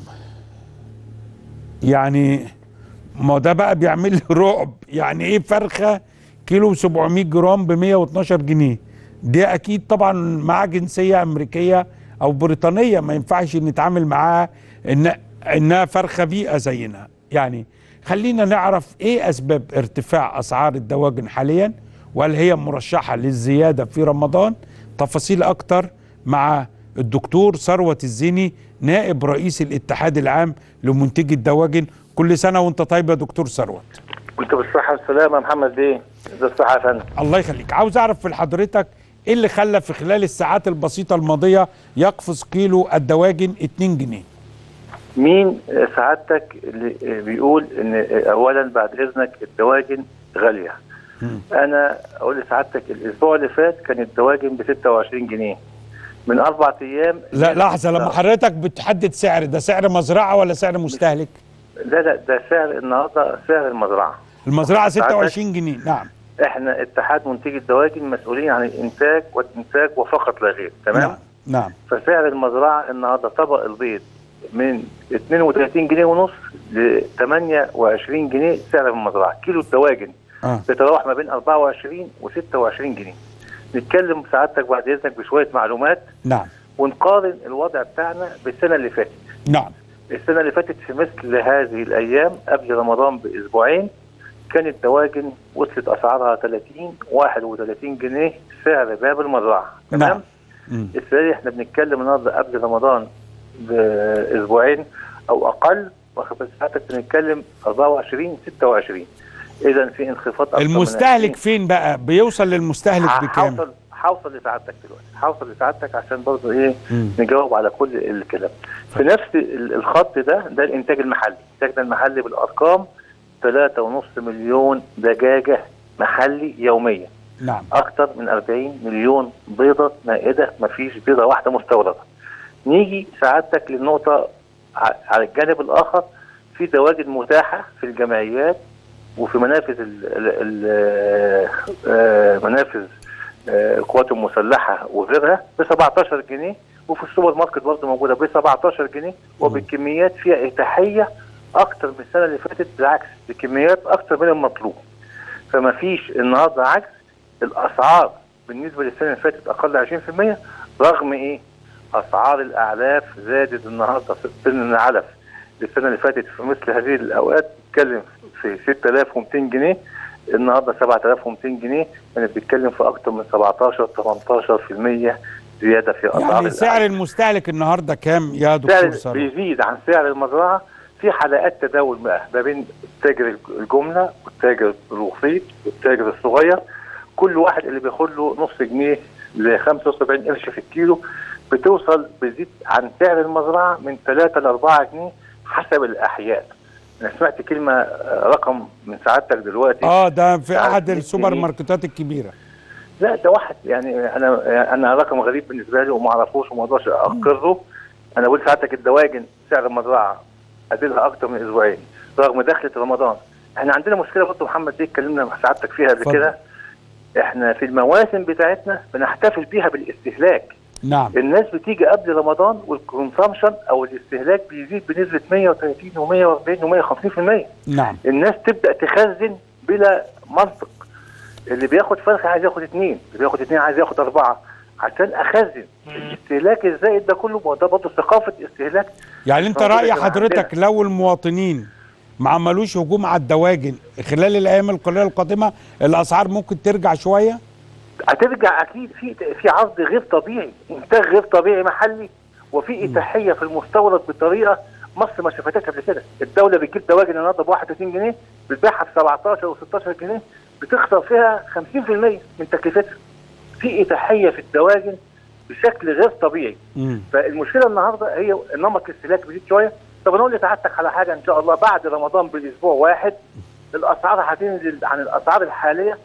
يعني ما ده بقى بيعمل لي رعب يعني ايه فرخه كيلو 700 جرام ب 112 جنيه دي اكيد طبعا معاه جنسيه امريكيه او بريطانيه ما ينفعش نتعامل معاها ان انها فرخه بيئه زينا يعني خلينا نعرف ايه اسباب ارتفاع اسعار الدواجن حاليا وهل هي مرشحه للزياده في رمضان تفاصيل اكتر مع الدكتور ثروت الزيني نائب رئيس الاتحاد العام لمنتجي الدواجن كل سنه وانت طيب يا دكتور ثروت كنت بالصحة والسلامة يا محمد بيه ازي الصحة يا فندم الله يخليك عاوز اعرف من حضرتك ايه اللي خلى في خلال الساعات البسيطه الماضيه يقفز كيلو الدواجن 2 جنيه مين سعادتك اللي بيقول ان اولا بعد اذنك الدواجن غالية انا اقول لسعادتك الاسبوع اللي فات كان الدواجن ب 26 جنيه من اربع ايام لا لحظه لما حضرتك بتحدد سعر ده سعر مزرعه ولا سعر مستهلك لا لا ده سعر النهارده سعر المزرعة المزرعه 26 جنيه نعم احنا اتحاد منتجي الدواجن مسؤولين عن الانتاج والانتاج وفقط لا غير تمام نعم نعم فسعر المزرعه النهارده طبق البيض من 32 جنيه ونص ل 28 جنيه سعر المزرعه كيلو الدواجن اه بيتراوح ما بين 24 و 26 جنيه نتكلم سعادتك بعد اذنك بشويه معلومات نعم ونقارن الوضع بتاعنا بالسنه اللي فاتت نعم السنه اللي فاتت في مثل هذه الايام قبل رمضان باسبوعين كانت الدواجن وصلت اسعارها 30 31 جنيه سعر باب المزرعه نعم. تمام مم. السنه دي احنا بنتكلم النهارده قبل رمضان باسبوعين او اقل واخد بال ساعتك بنتكلم 24 26 اذا في انخفاض أكتر من المستهلك 20. فين بقى بيوصل للمستهلك بكام هوصل هوصل لسعادتك دلوقتي هوصل لسعادتك عشان برضه ايه مم. نجاوب على كل الكلام في نفس ال- الخط ده ده الانتاج المحلي الانتاج المحلي بالارقام 3.5 مليون دجاجه محلي يوميا نعم اكثر من 40 مليون بيضه مائده مفيش بيضه واحده مستورده نيجي سعادتك للنقطه ع- على الجانب الاخر في دواجن متاحه في الجمعيات وفي منافذ ال ال ال آه، منافذ آه، القوات المسلحه وغيرها ب 17 جنيه وفي السوبر ماركت برضه موجوده ب 17 جنيه وبالكميات فيها اتاحيه اكتر من السنه اللي فاتت بالعكس بكميات اكتر من المطلوب فما فيش النهارده عجز الاسعار بالنسبه للسنه اللي فاتت اقل 20% رغم ايه؟ اسعار الاعلاف زادت النهارده في سن العلف السنه اللي فاتت في مثل هذه الاوقات بتتكلم في 6200 جنيه النهارده 7200 جنيه يعني بتتكلم في اكتر من 17 18% زياده في اسعار يعني سعر الأعلاف. المستهلك النهارده كام يا دكتور سعر ثروت بيزيد عن سعر المزرعه في حلقات تداول بقى ما بين تاجر الجمله والتاجر الوسيط والتاجر الصغير كل واحد اللي بياخد له نص جنيه ل 75 قرش في الكيلو بتوصل بتزيد عن سعر المزرعه من 3 ل 4 جنيه حسب الاحياء انا سمعت كلمه آه، رقم من سعادتك دلوقتي اه ده في سعر احد 100 السوبر جنيه. ماركتات الكبيره لا ده واحد يعني انا انا رقم غريب بالنسبه لي وما اعرفوش وما اقدرش اقره انا بقول ساعتك الدواجن سعر المزرعه اديلها اكتر من اسبوعين رغم دخلة رمضان احنا عندنا مشكله برضه محمد دي اتكلمنا مع سعادتك فيها قبل اتفضل. كده احنا في المواسم بتاعتنا بنحتفل بيها بالاستهلاك نعم الناس بتيجي قبل رمضان والكونسامشن او الاستهلاك بيزيد بنسبه 130 و140 و150% نعم الناس تبدا تخزن بلا منطق اللي بياخد فرخه عايز ياخد اثنين اللي بياخد اثنين عايز ياخد اربعه عشان اخزن الاستهلاك الزائد ده كله ما هو ده برضه ثقافه استهلاك يعني انت موجودة رأي كمان حضرتك عندنا. لو المواطنين ما عملوش هجوم على الدواجن خلال الايام القليله القادمه الاسعار ممكن ترجع شويه هترجع اكيد في في عرض غير طبيعي انتاج غير طبيعي محلي وفي اتاحيه في المستورد بطريقه مصر ما شافتهاش قبل كده الدوله بتجيب دواجن النهارده ب 31 جنيه بتبيعها ب 17 و 16 جنيه بتخسر فيها 50% من تكلفتها في اتاحيه في الدواجن بشكل غير طبيعي مم. فالمشكله النهارده هي نمط الاستهلاك بيزيد شويه طب انا اقول لسعادتك على حاجه ان شاء الله بعد رمضان باسبوع واحد الاسعار هتنزل عن الاسعار الحاليه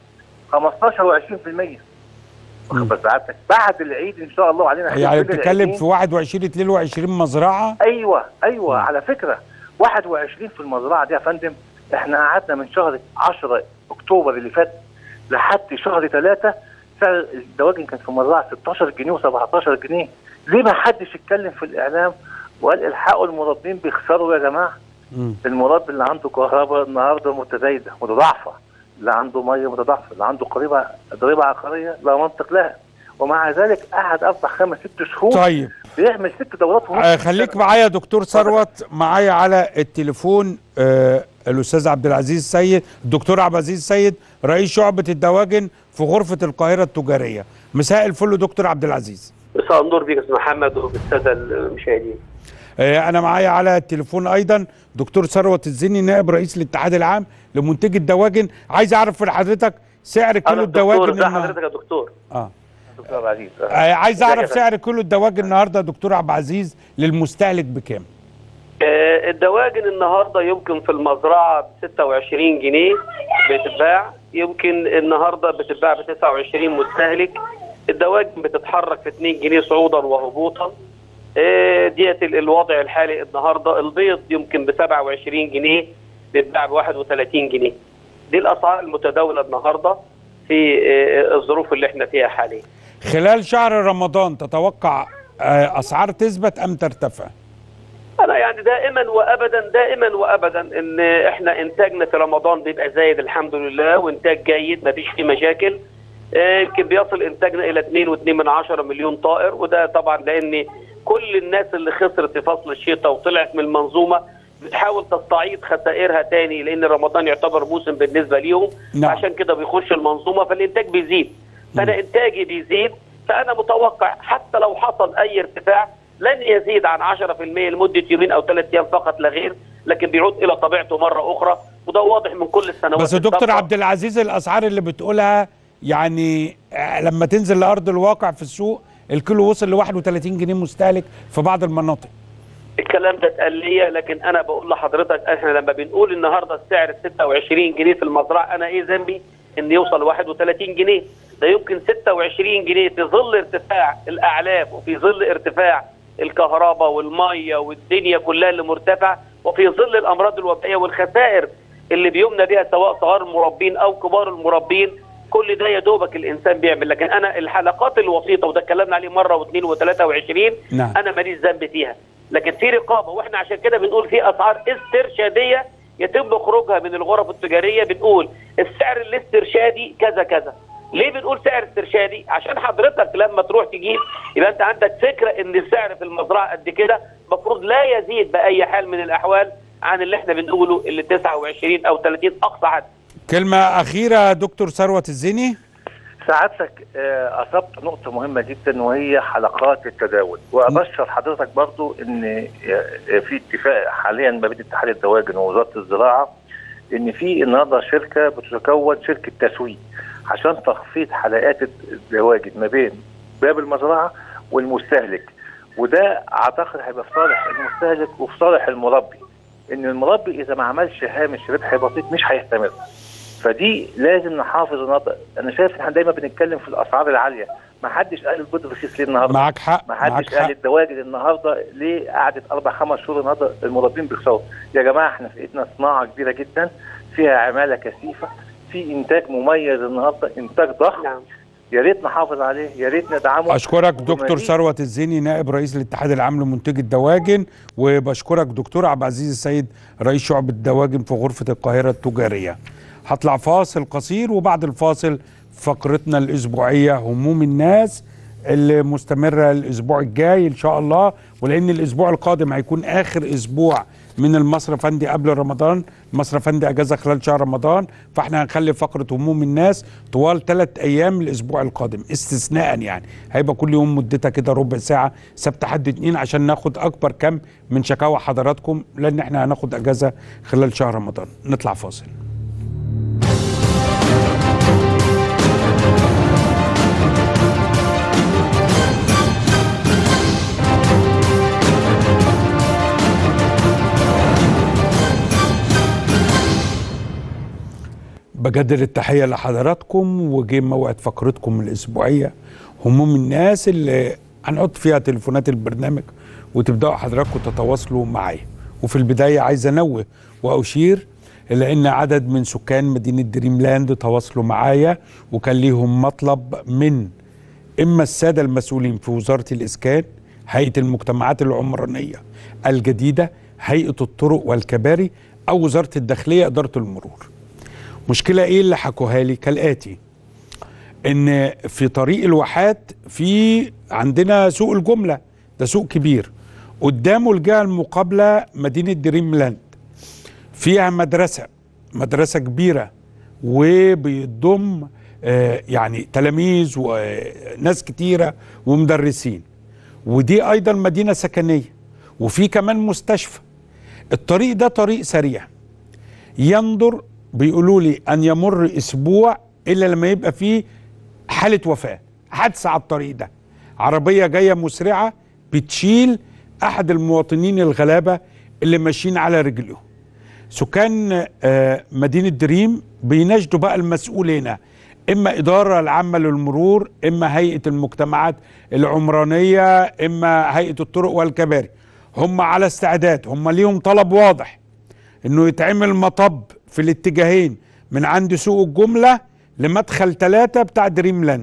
15 و20% واخد بال سعادتك بعد العيد ان شاء الله علينا يعني هينزل بتتكلم العيدين. في 21 22 مزرعه ايوه ايوه على فكره 21 في المزرعه دي يا فندم احنا قعدنا من شهر 10 اكتوبر اللي فات لحد شهر 3 سعر الدواجن كان في المزرعه 16 جنيه و17 جنيه ليه ما حدش اتكلم في الاعلام وقال الحقوا المربين بيخسروا يا جماعه مم. المربي اللي عنده كهرباء النهارده متزايده متضاعفه اللي عنده ميه متضاعفه اللي عنده قريبه ضريبه عقاريه لا منطق لها ومع ذلك قعد اربع خمس ست شهور طيب بيعمل ست دورات ونص آه خليك معايا يا دكتور ثروت معايا على التليفون آه الاستاذ عبد العزيز السيد الدكتور عبد العزيز السيد رئيس شعبه الدواجن في غرفه القاهره التجاريه مساء الفل دكتور عبد العزيز مساء النور بيك يا استاذ محمد وبالساده المشاهدين آه انا معايا على التليفون ايضا دكتور ثروت الزني نائب رئيس الاتحاد العام لمنتجي الدواجن عايز اعرف من حضرتك سعر كيلو أنا الدكتور الدواجن ده النهاردة. حضرتك يا دكتور اه دكتور عبد العزيز آه، عايز ازيك يا اعرف فندم؟ سعر كيلو الدواجن النهارده يا دكتور عبد العزيز للمستهلك بكام آه الدواجن النهارده يمكن في المزرعه ب 26 جنيه بتتباع يمكن النهارده بتتباع ب 29 مستهلك الدواجن بتتحرك في 2 جنيه صعودا وهبوطا آه ديت ال- الوضع الحالي النهارده البيض يمكن ب 27 جنيه بيتباع ب 31 جنيه دي الاسعار المتداوله النهارده في آه الظروف اللي احنا فيها حاليا خلال شهر رمضان تتوقع آه، اسعار تثبت ام ترتفع انا يعني دائما وابدا دائما وابدا ان احنا انتاجنا في رمضان بيبقى زايد الحمد لله وانتاج جيد ما فيش فيه مشاكل آه، يمكن بيصل انتاجنا الى 2.2 من عشرة مليون طائر وده طبعا لان كل الناس اللي خسرت في فصل الشتاء وطلعت من المنظومه بتحاول تستعيد خسائرها تاني لان رمضان يعتبر موسم بالنسبه ليهم نعم. عشان كده بيخش المنظومه فالانتاج بيزيد فانا انتاجي بيزيد فانا متوقع حتى لو حصل اي ارتفاع لن يزيد عن 10% لمده يومين او ثلاث ايام فقط لا غير لكن بيعود الى طبيعته مره اخرى وده واضح من كل السنوات بس يا دكتور السابقة. عبد العزيز الاسعار اللي بتقولها يعني آه، لما تنزل لارض الواقع في السوق الكيلو وصل ل 31 جنيه مستهلك في بعض المناطق الكلام ده اتقال ليا لكن انا بقول لحضرتك احنا لما بنقول النهارده السعر 26 جنيه في المزرعه انا ايه ذنبي ان يوصل 31 جنيه ده يمكن 26 جنيه في ظل ارتفاع الاعلاف وفي ظل ارتفاع الكهرباء والميه والدنيا كلها اللي مرتفع وفي ظل الامراض الوبائيه والخسائر اللي بيمنى بها سواء صغار المربين او كبار المربين كل ده يا دوبك الانسان بيعمل لكن انا الحلقات الوسيطه وده اتكلمنا عليه مره واثنين وثلاثه وعشرين نعم. انا ماليش ذنب فيها لكن في رقابه واحنا عشان كده بنقول في اسعار استرشاديه يتم خروجها من الغرف التجاريه بنقول السعر الاسترشادي كذا كذا ليه بنقول سعر استرشادي عشان حضرتك لما تروح تجيب يبقى انت عندك فكره ان السعر في المزرعه قد كده المفروض لا يزيد باي حال من الاحوال عن اللي احنا بنقوله اللي 29 او 30 اقصى حد كلمه اخيره يا دكتور ثروت الزيني سعادتك آه، اصبت نقطه مهمه جدا وهي حلقات التداول وابشر حضرتك برضو ان آه، في اتفاق حاليا ما بين اتحاد الدواجن ووزاره الزراعه ان في النهارده شركه بتتكون شركه تسويق عشان تخفيض حلقات الدواجن ما بين باب المزرعه والمستهلك وده اعتقد هيبقى في صالح المستهلك وفي صالح المربي ان المربي اذا ما عملش هامش ربح بسيط مش هيستمر فدي لازم نحافظ النهارده انا شايف ان احنا دايما بنتكلم في الاسعار العاليه ما حدش قال البيض رخيص ليه النهارده معاك حق ما معاك حدش قال حق الدواجن النهارده ليه قعدت اربع خمس شهور النهارده المربين بيخسروا يا جماعه احنا في ايدنا صناعه كبيره جدا فيها عماله كثيفه في انتاج مميز النهارده انتاج ضخم نعم يا ريت نحافظ عليه يا ريت ندعمه اشكرك دكتور ومزيد- ثروت الزيني نائب رئيس الاتحاد العام لمنتجي الدواجن وبشكرك دكتور عبد العزيز السيد رئيس شعب الدواجن في غرفه القاهره التجاريه هطلع فاصل قصير وبعد الفاصل فقرتنا الاسبوعيه هموم الناس اللي مستمره الاسبوع الجاي ان شاء الله ولان الاسبوع القادم هيكون اخر اسبوع من المصرف فندي قبل رمضان المصرف فندي اجازه خلال شهر رمضان فاحنا هنخلي فقره هموم الناس طوال ثلاث ايام الاسبوع القادم استثناء يعني هيبقى كل يوم مدتها كده ربع ساعه سبت حد اتنين عشان ناخد اكبر كم من شكاوى حضراتكم لان احنا هناخد اجازه خلال شهر رمضان نطلع فاصل بجدد التحية لحضراتكم وجه موعد فقرتكم الأسبوعية هموم الناس اللي هنحط فيها تليفونات البرنامج وتبدأوا حضراتكم تتواصلوا معايا وفي البداية عايز أنوه وأشير إلى أن عدد من سكان مدينة دريم لاند تواصلوا معايا وكان ليهم مطلب من إما السادة المسؤولين في وزارة الإسكان هيئة المجتمعات العمرانية الجديدة هيئة الطرق والكباري أو وزارة الداخلية إدارة المرور مشكلة ايه اللي حكوها لي كالآتي ان في طريق الواحات في عندنا سوق الجملة ده سوق كبير قدامه الجهة المقابلة مدينة دريم لاند فيها مدرسة مدرسة كبيرة وبيضم آه، يعني تلاميذ وناس كتيرة ومدرسين ودي أيضا مدينة سكنية وفي كمان مستشفى الطريق ده طريق سريع ينظر بيقولوا لي ان يمر اسبوع الا لما يبقى فيه حاله وفاه حادثه على الطريق ده عربيه جايه مسرعه بتشيل احد المواطنين الغلابه اللي ماشيين على رجلهم سكان آه، مدينه دريم بيناشدوا بقى المسؤول هنا اما اداره العامه للمرور اما هيئه المجتمعات العمرانيه اما هيئه الطرق والكباري هم على استعداد هم ليهم طلب واضح انه يتعمل مطب في الاتجاهين من عند سوق الجمله لمدخل ثلاثه بتاع دريم لاند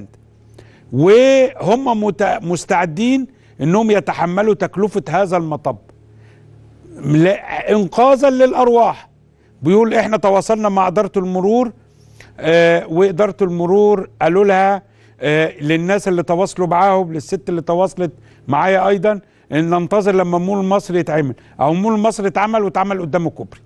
وهم مت- مستعدين انهم يتحملوا تكلفه هذا المطب لا- انقاذا للارواح بيقول احنا تواصلنا مع اداره المرور آه واداره المرور قالوا لها آه للناس اللي تواصلوا معاهم للست اللي تواصلت معايا ايضا ان ننتظر لما مول مصر يتعمل او مول مصر اتعمل واتعمل قدامه كوبري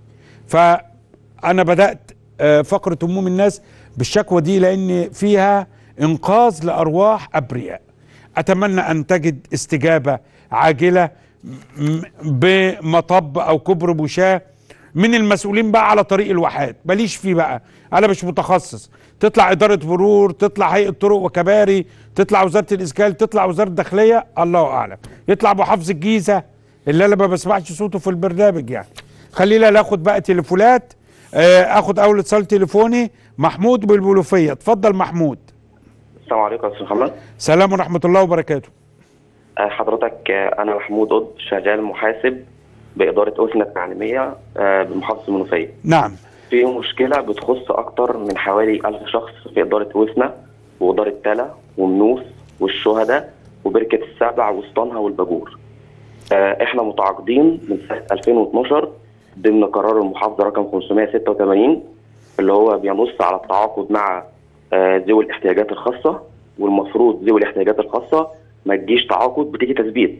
فانا بدات آه فقره هموم الناس بالشكوى دي لان فيها انقاذ لارواح ابرياء اتمنى ان تجد استجابه عاجله م- بمطب او كبر بوشاه من المسؤولين بقى على طريق الواحات ماليش فيه بقى انا مش متخصص تطلع اداره مرور تطلع هيئه طرق وكباري تطلع وزاره الاسكان تطلع وزاره الداخليه الله اعلم يطلع محافظ الجيزه اللي انا ما بسمعش صوته في البرنامج يعني خلينا ناخد بقى تليفونات آه، اخد اول اتصال تليفوني محمود بالبلوفيه اتفضل محمود السلام عليكم يا استاذ محمد سلام ورحمه الله وبركاته آه، حضرتك آه، انا محمود قطب شغال محاسب باداره اوسنا التعليميه آه، بمحافظه المنوفيه نعم في مشكله بتخص اكتر من حوالي 1000 شخص في اداره اوسنا واداره تلا ومنوس والشهداء وبركه السبع وسطانها والباجور آه، احنا متعاقدين من سنه 2012 ضمن قرار المحافظه رقم 586 اللي هو بينص على التعاقد مع آه، ذوي الاحتياجات الخاصه والمفروض ذوي الاحتياجات الخاصه ما تجيش تعاقد بتيجي تثبيت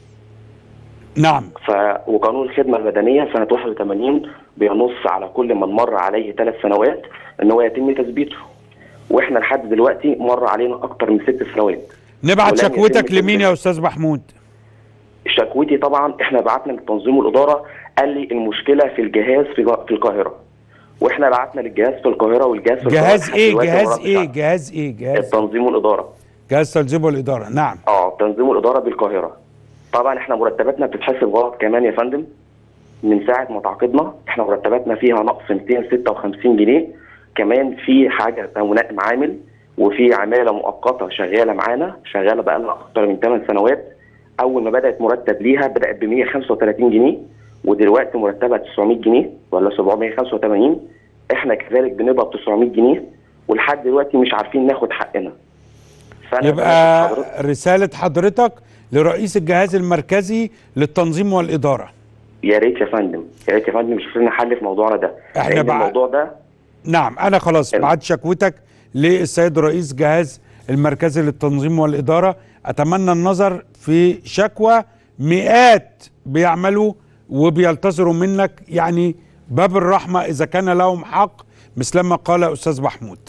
نعم ف وقانون الخدمه المدنيه سنه 81 بينص على كل من مر عليه ثلاث سنوات ان هو يتم تثبيته واحنا لحد دلوقتي مر علينا اكتر من ست سنوات نبعت ولم شكوتك يتم لمين يا استاذ محمود شكوتي طبعا احنا بعتنا للتنظيم والاداره قال لي المشكله في الجهاز في في القاهره واحنا بعتنا للجهاز في القاهره والجهاز في القاهره جهاز لحد ايه دلوقتي جهاز ما ردش ايه علينا. جهاز ايه جهاز التنظيم والاداره جهاز تنظيم والاداره نعم اه تنظيم الاداره بالقاهره طبعا احنا مرتباتنا بتتحسب غلط كمان يا فندم من ساعه ما تعاقدنا احنا مرتباتنا فيها نقص 256 جنيه كمان في حاجه اسمها معامل وفي عماله مؤقته شغاله معانا شغاله بقى لنا اكتر من 8 سنوات اول ما بدات مرتب ليها بدات ب 135 جنيه ودلوقتي مرتبها 900 جنيه ولا 785 احنا كذلك بنقبض 900 جنيه ولحد دلوقتي مش عارفين ناخد حقنا فأنا يبقى بناشد حضرتك- رسالة حضرتك لرئيس الجهاز المركزي للتنظيم والإدارة يا ريت يا فندم يا ريت يا فندم شوف لنا حل في موضوعنا ده إحنا لأن بع- الموضوع ده نعم أنا خلاص بعت شكوتك للسيد رئيس جهاز المركزي للتنظيم والإدارة أتمنى النظر في شكوى مئات بيعملوا وبيلتزروا منك يعني باب الرحمة إذا كان لهم حق مثلما قال أستاذ محمود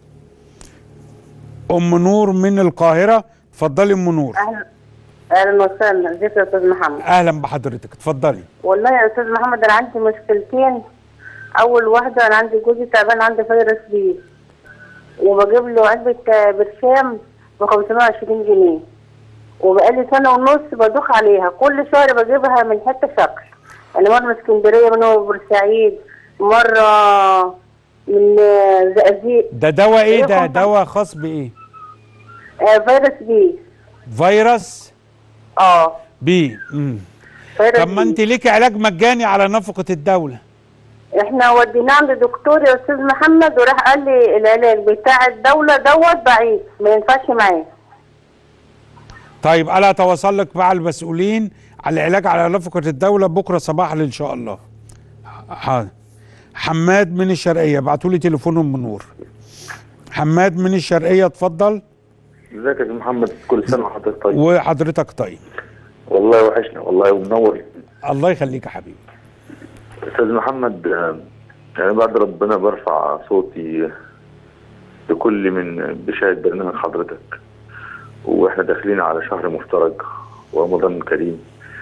أم نور من القاهرة اتفضلي أم نور اهلا اهلا وسهلا ازيك يا استاذ محمد أهلا بحضرتك اتفضلي والله يا استاذ محمد انا عندي مشكلتين اول واحده انا عندي جوزي تعبان عنده فيروس بي وبجيب له علبه برشام ب 520 جنيه وبقالي سنه ونص بدوخ عليها كل شهر بجيبها من حته شكل يعني مره من اسكندريه من بورسعيد مره من زقازيق ده دواء ايه ده إيه دواء خاص بايه آه فيروس بي فيروس اه بي مم. فيروس طب ما بي. انت ليك علاج مجاني على نفقة الدولة احنا وديناه عند دكتور يا استاذ محمد وراح قال لي العلاج بتاع الدوله دوت ضعيف ما ينفعش معاه طيب انا اتواصل لك مع المسؤولين على العلاج على نفقة الدولة بكرة صباحا ان شاء الله حاضر حماد من الشرقية ابعتوا لي تليفون ام نور حماد من الشرقية اتفضل ازيك يا أستاذ محمد كل سنه وحضرتك طيب وحضرتك طيب والله وحشنا والله ومنور الله يخليك يا حبيبي استاذ محمد آه، يعني بعد ربنا برفع صوتي لكل من بيشاهد برنامج حضرتك واحنا داخلين على شهر مفترج ورمضان كريم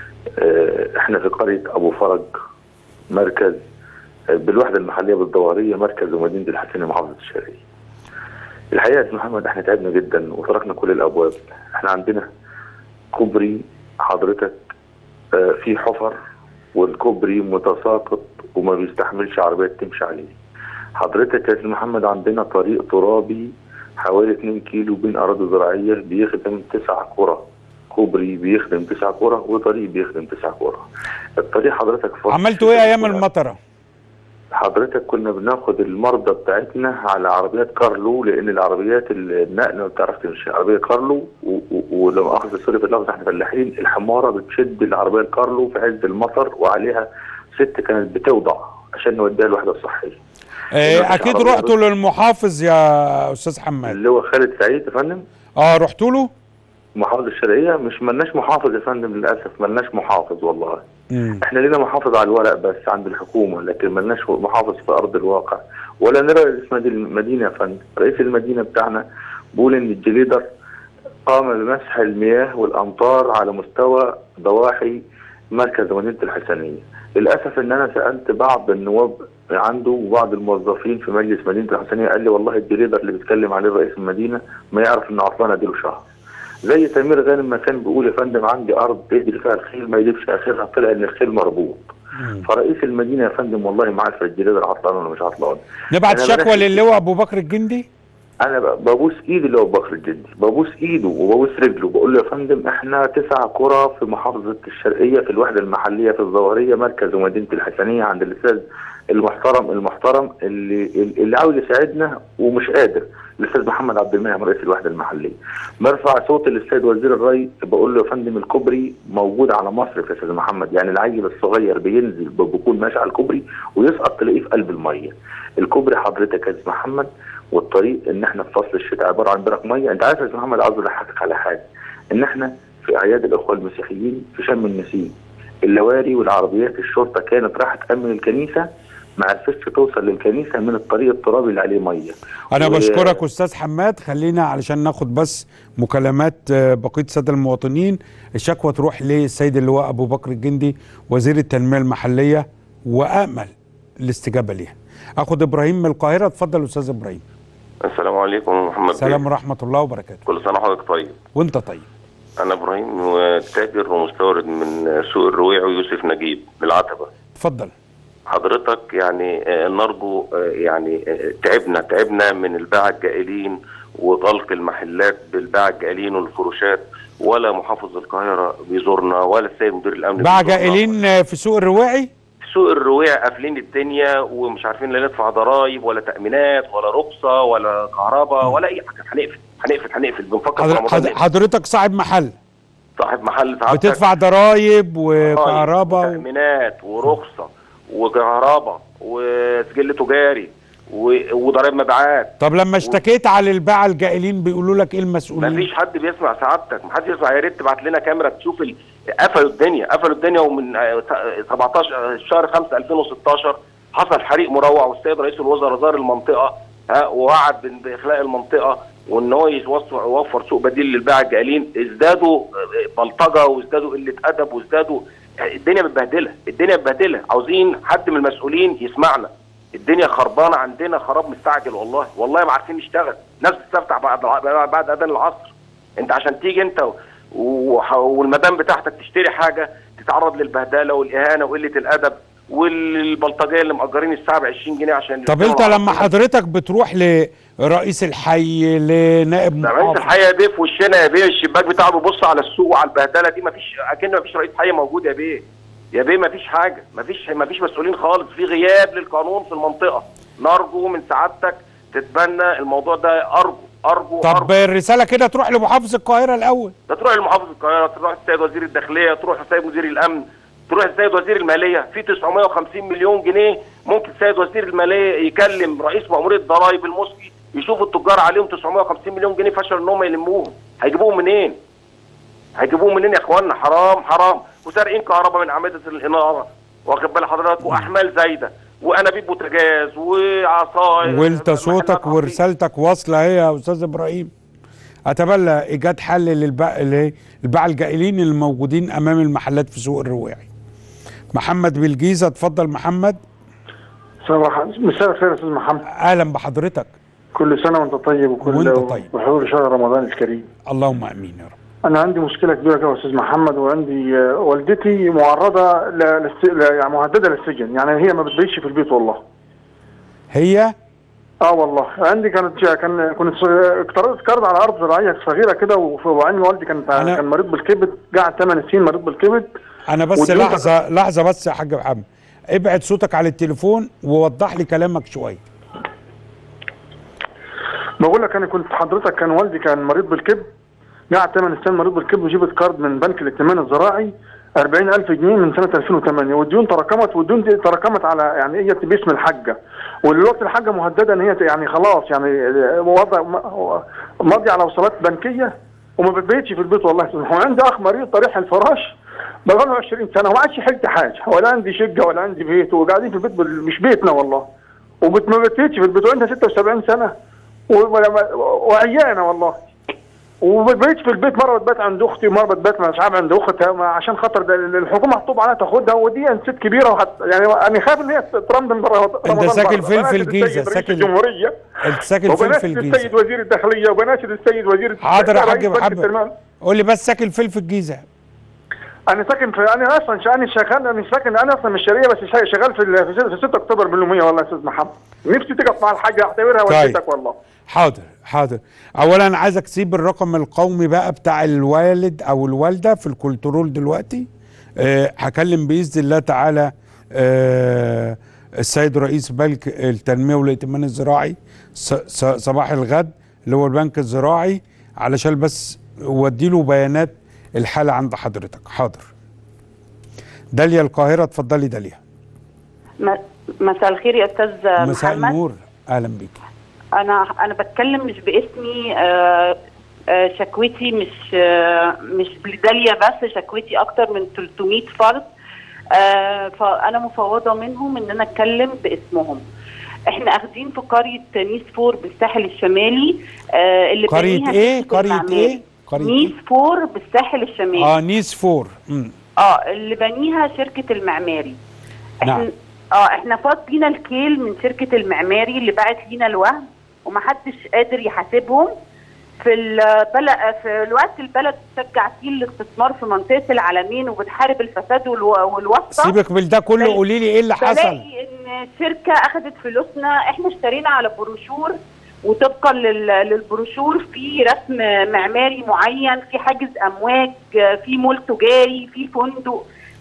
آه، احنا في قرية ابو فرج مركز آه، بالوحدة المحلية بالدوارية مركز ومدينة الحسين محافظة الشرقية الحقيقة يا أستاذ محمد احنا تعبنا جدا وتركنا كل الابواب احنا عندنا كوبري حضرتك آه، في حفر والكوبري متساقط وما بيستحملش عربيات تمشي عليه حضرتك يا أستاذ محمد عندنا طريق ترابي حوالي 2 كيلو بين اراضي زراعيه بيخدم تسع قرى كوبري بيخدم تسع قرى وطريق بيخدم تسع قرى الطريق حضرتك فاضي. عملتوا ايه ايام المطرة حضرتك كنا بناخد المرضى بتاعتنا على عربيات كارلو لان العربيات النقل ما بتعرف تمشي عربيه كارلو و- و- ولو اخذ سوري في اللفظ احنا فلاحين الحماره بتشد العربيه الكارلو في عز المطر وعليها ست كانت بتوضع عشان نوديها الوحده الصحيه اه اكيد عربية رحتوا للمحافظ يا استاذ حماد اللي هو خالد سعيد يا فندم اه رحتوا له محافظ الشرقيه مش ملناش محافظ يا فندم للاسف ملناش محافظ والله مم. احنا لينا محافظ على الورق بس عند الحكومه لكن ملناش محافظ في ارض الواقع ولا نرى رئيس مدي- المدينه يا فندم رئيس المدينه بتاعنا بيقول ان الجليدر قام بمسح المياه والامطار على مستوى ضواحي مركز مدينه الحسنيه للاسف ان انا سالت بعض النواب عنده وبعض الموظفين في مجلس مدينه الحسنيه قال لي والله الجليدر اللي بيتكلم عليه رئيس المدينه ما يعرف ان عطلان اديله شهر زي تامير غانم ما كان بيقول يا فندم عندي ارض يجري فيها الخيل ما يجيبش اخرها طلع ان الخيل مربوط فرئيس المدينه يا فندم والله ما عارف الجليدر عطلان ولا مش عطلان نبعت أنا شكوى بلاش- للواء ابو بكر الجندي انا ب- ببوس ايدي اللي هو بكر الجندي ببوس ايده وببوس رجله بقول له يا فندم احنا تسع قرى في محافظه الشرقيه في الوحده المحليه في الظواهريه مركز ومدينه الحسنيه عند الاستاذ المحترم المحترم اللي اللي عاوز يساعدنا ومش قادر الاستاذ محمد عبد المنعم رئيس الوحده المحليه برفع صوت للسيد وزير الري بقول له يا فندم الكوبري موجود على مصر يا استاذ محمد يعني العيل الصغير بينزل بيكون ماشي على الكوبري ويسقط تلاقيه في قلب الميه الكوبري حضرتك يا استاذ محمد والطريق ان احنا في فصل الشتاء عباره عن برك ميه انت عارف يا استاذ محمد عاوز اضحكك على حاجه ان احنا في اعياد الاخوه المسيحيين في شم النسيم اللواري والعربيات الشرطه كانت راح تامن الكنيسه ما عرفتش توصل للكنيسه من الطريق الترابي اللي عليه ميه انا و- بشكرك استاذ حماد خلينا علشان ناخد بس مكالمات آه، بقيه الساده المواطنين الشكوى تروح للسيد اللواء ابو بكر الجندي وزير التنميه المحليه وامل الاستجابه ليها اخد ابراهيم من القاهره اتفضل استاذ ابراهيم السلام عليكم يا محمد السلام بيه. ورحمه الله وبركاته كل سنه وحضرتك طيب وانت طيب انا ابراهيم تاجر ومستورد من سوق الرويع ويوسف نجيب بالعتبه اتفضل حضرتك يعني آه، نرجو آه، يعني آه، تعبنا تعبنا من الباعة الجائلين وغلق المحلات بالباعة الجائلين والفروشات ولا محافظ القاهرة بيزورنا ولا السيد مدير الأمن باع بيزورنا. جائلين آه، في سوق الرواعي سوق الرواية قافلين الدنيا ومش عارفين لا ندفع ضرائب ولا تأمينات ولا رخصة ولا كهرباء ولا أي حاجة هنقفل هنقفل هنقفل بنفكر في حضر- رمضان حضر- نقفل. حضرتك صاحب محل صاحب محل سعادتك بتدفع ضرايب وكهرباء و... تأمينات ورخصة وكهرباء وسجل تجاري و- وضرائب مبيعات طب لما اشتكيت على الباعة الجائلين بيقولوا لك ايه المسؤولين مفيش حد بيسمع سعادتك محدش يسمع يا ريت تبعت لنا كاميرا تشوف ال... قفلوا الدنيا قفلوا الدنيا ومن آه، ت- 17 آه، شهر 5 2016 حصل حريق مروع والسيد رئيس الوزراء زار المنطقه ها ووعد بن- باخلاء المنطقه وان هو يوفر يوفر سوق بديل للباعة الجائلين ازدادوا آه، بلطجه وازدادوا قله ادب وازدادوا الدنيا متبهدله الدنيا متبهدله عاوزين حد من المسؤولين يسمعنا الدنيا خربانه عندنا خراب مستعجل والله والله ما عارفين نشتغل ناس بتستفتح بعد بعد اذان العصر انت عشان تيجي انت وح- والمدام بتاعتك تشتري حاجه تتعرض للبهدله والاهانه وقله الادب والبلطجيه اللي مأجرين الساعه ب 20 جنيه عشان طب انت لما حضرتك بتروح لرئيس الحي لنائب ده رئيس محافظ الحي يا بيه في وشنا يا بيه الشباك بتاعه بيبص على السوق وعلى البهدله دي مفيش اكن مفيش رئيس حي موجود يا بيه يا بيه مفيش حاجه مفيش مفيش مسؤولين خالص في غياب للقانون في المنطقه نرجو من سعادتك تتبنى الموضوع ده ارجو ارجو طب أرجو. الرسالة كده تروح لمحافظ القاهرة الأول ده تروح لمحافظ القاهره تروح السيد وزير الداخليه تروح السيد مدير الامن تروح السيد وزير الماليه في 950 مليون جنيه ممكن السيد وزير الماليه يكلم رئيس مأمورية الضرايب المصري يشوف التجار عليهم 950 مليون جنيه فشل ان هم يلموهم هيجيبوهم منين؟ هيجيبوهم منين يا اخوانا حرام حرام وسارقين كهرباء من اعمده الاناره واخد بال حضرتك واحمال زايده وانابيب بوتاجاز وعصاير وانت صوتك محلات ورسالتك واصلة اهي يا أستاذ إبراهيم أتبلى إيجاد حل للباع للباعة الجائلين الموجودين أمام المحلات في سوق الرواعي محمد بالجيزة اتفضل محمد صباح مساء الخير يا استاذ محمد أهلا بحضرتك كل سنه وانت طيب وكل وانت طيب. وحضور شهر رمضان الكريم اللهم امين يا رب انا عندي مشكله كبيره كده يا استاذ محمد وعندي آه، والدتي معرضه ل... للس... ل... يعني مهدده للسجن يعني هي ما بتبيتش في البيت والله هي اه والله عندي كانت كان كنت ص- اقترضت قرض على ارض زراعيه صغيره كده وف- وعندي والدي كان أنا- كان مريض بالكبد قعد 8 سنين مريض بالكبد انا بس ودي- لحظه لحظه بس يا حاج محمد ابعد صوتك على التليفون ووضح لي كلامك شويه بقول لك انا كنت حضرتك كان والدي كان مريض بالكبد قعد 8 سنين مريض بالكبد وجبت قرض من بنك الائتمان الزراعي 40000 جنيه من سنه 2008 والديون تراكمت والديون دي تراكمت على يعني هي باسم الحاجه ودلوقتي الحاجه مهدده ان هي يعني خلاص يعني وضع ماضي على وصلات بنكيه وما بتبيتش في البيت والله هو عندي اخ مريض طريح الفراش بقاله 20 سنه وما عادش حلت حاجه ولا عندي شقه ولا عندي بيت وقاعدين في البيت بال- مش بيتنا والله وما بتبيتش في البيت وعندها 76 سنه و- وعيانه والله وبقيت في البيت مره بتبات عند اختي ومره بتبات مع اصحابي عند اختها ما- عشان خاطر ده الحكومه هتطوب عليها تاخدها ودي ست كبيره وحت يعني انا خايف ان هي ترمد من رمضان ساكن برا. فين في بناشد الجيزة؟ السيد رئيس ساكن- الجمهوريه انت ساكن فين في وبناشد الجيزه السيد وزير الداخليه وبناشد السيد وزير حاضر يا رئيس حاج بنك محمد التنمية. قول لي بس ساكن فين في الجيزه انا ساكن في انا اصلا انا شغال انا مش ساكن انا اصلا مش شرقيه بس شا- شغال في ال- في 6 اكتوبر باليوميه والله يا استاذ محمد نفسي تقف مع الحاجه اعتبرها طيب. والدتك والله حاضر حاضر اولا عايزك تسيب الرقم القومي بقى بتاع الوالد او الوالده في الكنترول دلوقتي أه هكلم باذن الله تعالى أه السيد رئيس بنك التنميه والائتمان الزراعي ص- ص- صباح الغد اللي هو البنك الزراعي علشان بس ودي له بيانات الحاله عند حضرتك حاضر داليا القاهره اتفضلي داليا م- مساء الخير يا استاذ مساء محمد النور اهلا بيك انا انا بتكلم مش باسمي آه، آه، شكوتي مش آه، مش لداليا بس شكوتي اكتر من 300 فرد آه، فانا مفوضه منهم ان انا اتكلم باسمهم احنا اخدين في قريه نيس فور بالساحل الشمالي آه، اللي قرية بنيها إيه؟ شركة قرية المعماري. إيه؟ قرية نيس فور بالساحل الشمالي اه نيس فور مم. اه اللي بنيها شركه المعماري نعم اه احنا فاض بينا الكيل من شركه المعماري اللي باعت لينا الوهم ومحدش قادر يحاسبهم في البلد في الوقت البلد بتشجع فيه الاستثمار في منطقه العالمين وبتحارب الفساد والو- والواسطه سيبك من ده كله بل- قولي لي ايه اللي حصل بلاقي ان شركه اخذت فلوسنا احنا اشترينا على بروشور وطبقا لل- للبروشور في رسم معماري معين في حاجز امواج في مول تجاري في فندق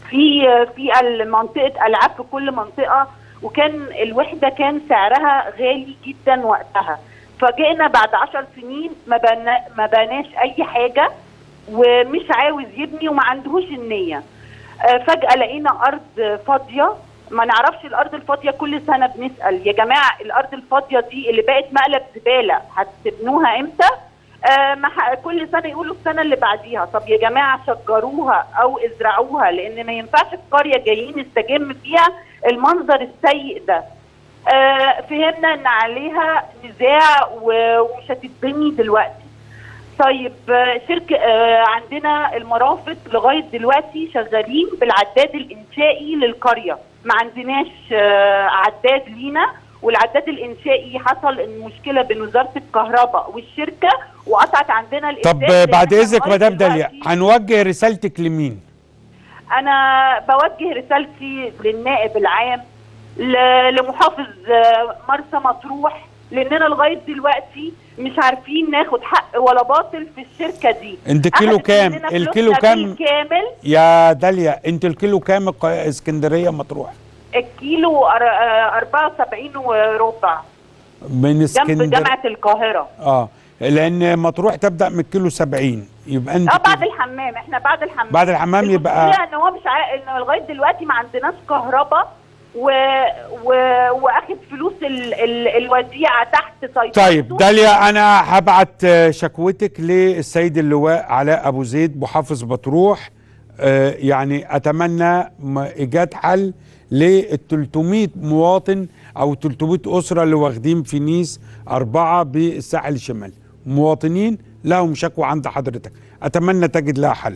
في في منطقه العاب في كل منطقه وكان الوحده كان سعرها غالي جدا وقتها فجئنا بعد عشر سنين ما بنا ما بناش اي حاجه ومش عاوز يبني وما عندهوش النيه آه، فجاه لقينا ارض فاضيه ما نعرفش الارض الفاضيه كل سنه بنسال يا جماعه الارض الفاضيه دي اللي بقت مقلب زباله هتبنوها امتى آه ما ح- كل سنه يقولوا السنه اللي بعديها طب يا جماعه شجروها او ازرعوها لان ما ينفعش في قريه جايين نستجم فيها المنظر السيء ده آه فهمنا ان عليها نزاع و- ومش هتتبني دلوقتي طيب آه، شركة آه، عندنا المرافق لغاية دلوقتي شغالين بالعداد الإنشائي للقرية ما عندناش آه، عداد لينا والعداد الإنشائي حصل إن مشكلة بين وزارة الكهرباء والشركة وقطعت عندنا الإنتاج طب لأن بعد إحنا اذنك لغاية مدام داليا دلوقتي- هنوجه رسالتك لمين انا بوجه رسالتي للنائب العام ل- لمحافظ آه، مرسى مطروح لاننا لغايه دلوقتي مش عارفين ناخد حق ولا باطل في الشركه دي انت كيلو أخدت كام؟ مننا الكيلو فلوسنا كام؟ بالكامل يا داليا انت الكيلو كام الق- اسكندريه مطروح الكيلو أر- آه، 74 وربع من جنب اسكندريه جامعه القاهره اه لان مطروح تبدا من الكيلو 70 يبقى انت اه بعد كده- الحمام احنا بعد الحمام بعد الحمام يبقى- المشكلة ان هو مش عا... ان لغايه دلوقتي ما عندناش كهرباء و... و... واخد فلوس ال... ال... الوديعه تحت سيطرته طيب داليا انا هبعت آه، شكوتك للسيد اللواء علاء ابو زيد محافظ مطروح آه، يعني اتمنى م- ايجاد حل لل 300 مواطن او 300 اسره اللي واخدين في نيس اربعه بالساحل الشمالي مواطنين لهم شكوى عند حضرتك اتمنى تجد لها حل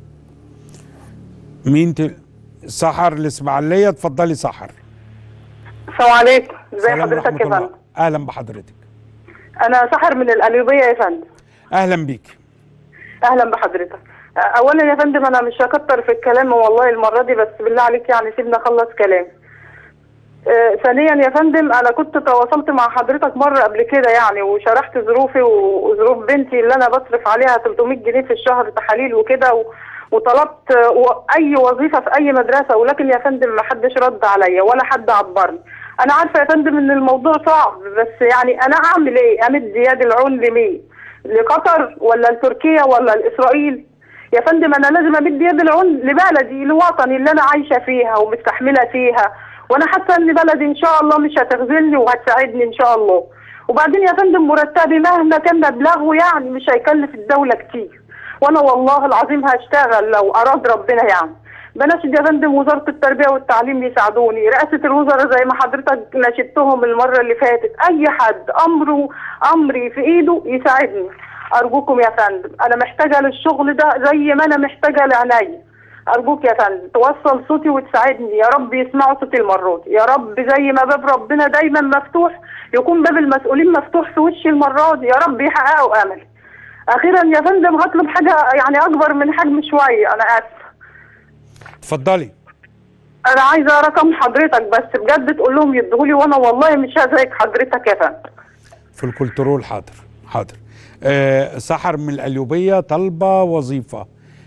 مين ت... سحر الاسماعيليه اتفضلي سحر السلام عليكم ازي سلام حضرتك ورحمة يا الله. فندم اهلا بحضرتك انا سحر من القليوبيه يا فندم اهلا بيك اهلا بحضرتك اولا يا فندم انا مش هكتر في الكلام والله المره دي بس بالله عليك يعني سيبنا اخلص كلام آه، ثانيا يا فندم انا كنت تواصلت مع حضرتك مره قبل كده يعني وشرحت ظروفي و- وظروف بنتي اللي انا بصرف عليها 300 جنيه في الشهر تحاليل وكده و... وطلبت آه، و- اي وظيفه في اي مدرسه ولكن يا فندم ما حدش رد عليا ولا حد عبرني انا عارفه يا فندم ان الموضوع صعب بس يعني انا اعمل ايه امد يد العون لمين لقطر ولا لتركيا ولا لاسرائيل يا فندم انا لازم امد يد العون لبلدي لوطني اللي انا عايشه فيها ومستحمله فيها وانا حاسه ان بلدي ان شاء الله مش هتخذلني وهتساعدني ان شاء الله وبعدين يا فندم مرتبي مهما كان مبلغه يعني مش هيكلف الدوله كتير وانا والله العظيم هشتغل لو اراد ربنا يعني بناشد يا فندم وزاره التربيه والتعليم يساعدوني رئاسه الوزراء زي ما حضرتك ناشدتهم المره اللي فاتت اي حد امره امري في ايده يساعدني ارجوكم يا فندم انا محتاجه للشغل ده زي ما انا محتاجه لعينيا ارجوك يا فندم توصل صوتي وتساعدني يا رب يسمعوا صوتي المره دي يا رب زي ما باب ربنا دايما مفتوح يكون باب المسؤولين مفتوح في وشي المره دي يا رب يحققوا املي اخيرا يا فندم هطلب حاجه يعني اكبر من حجم شويه انا اسف اتفضلي انا عايزه رقم حضرتك بس بجد تقول لهم يديهولي وانا والله مش هزعج حضرتك يا فندم في الكنترول حاضر حاضر آه سحر من القليوبية طالبة وظيفة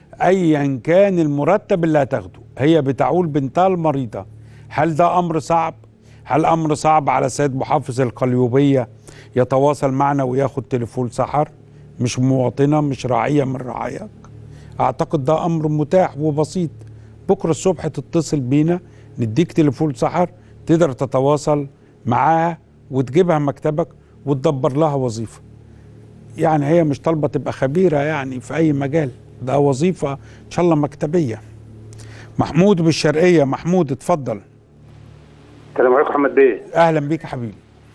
أيا كان المرتب اللي هتاخده هي بتعول بنتها المريضة هل ده أمر صعب؟ هل أمر صعب على سيد محافظ القليوبية يتواصل معنا وياخد تليفون سحر؟ مش مواطنة مش راعية من رعاياك أعتقد ده أمر متاح وبسيط بكرة الصبح تتصل بينا نديك تليفون سحر تقدر تتواصل معاها وتجيبها مكتبك وتدبر لها وظيفة يعني هي مش طالبة تبقى خبيرة يعني في أي مجال ده وظيفة إن شاء الله مكتبية محمود بالشرقية محمود اتفضل السلام عليكم محمد بيه أهلا بيك يا حبيبي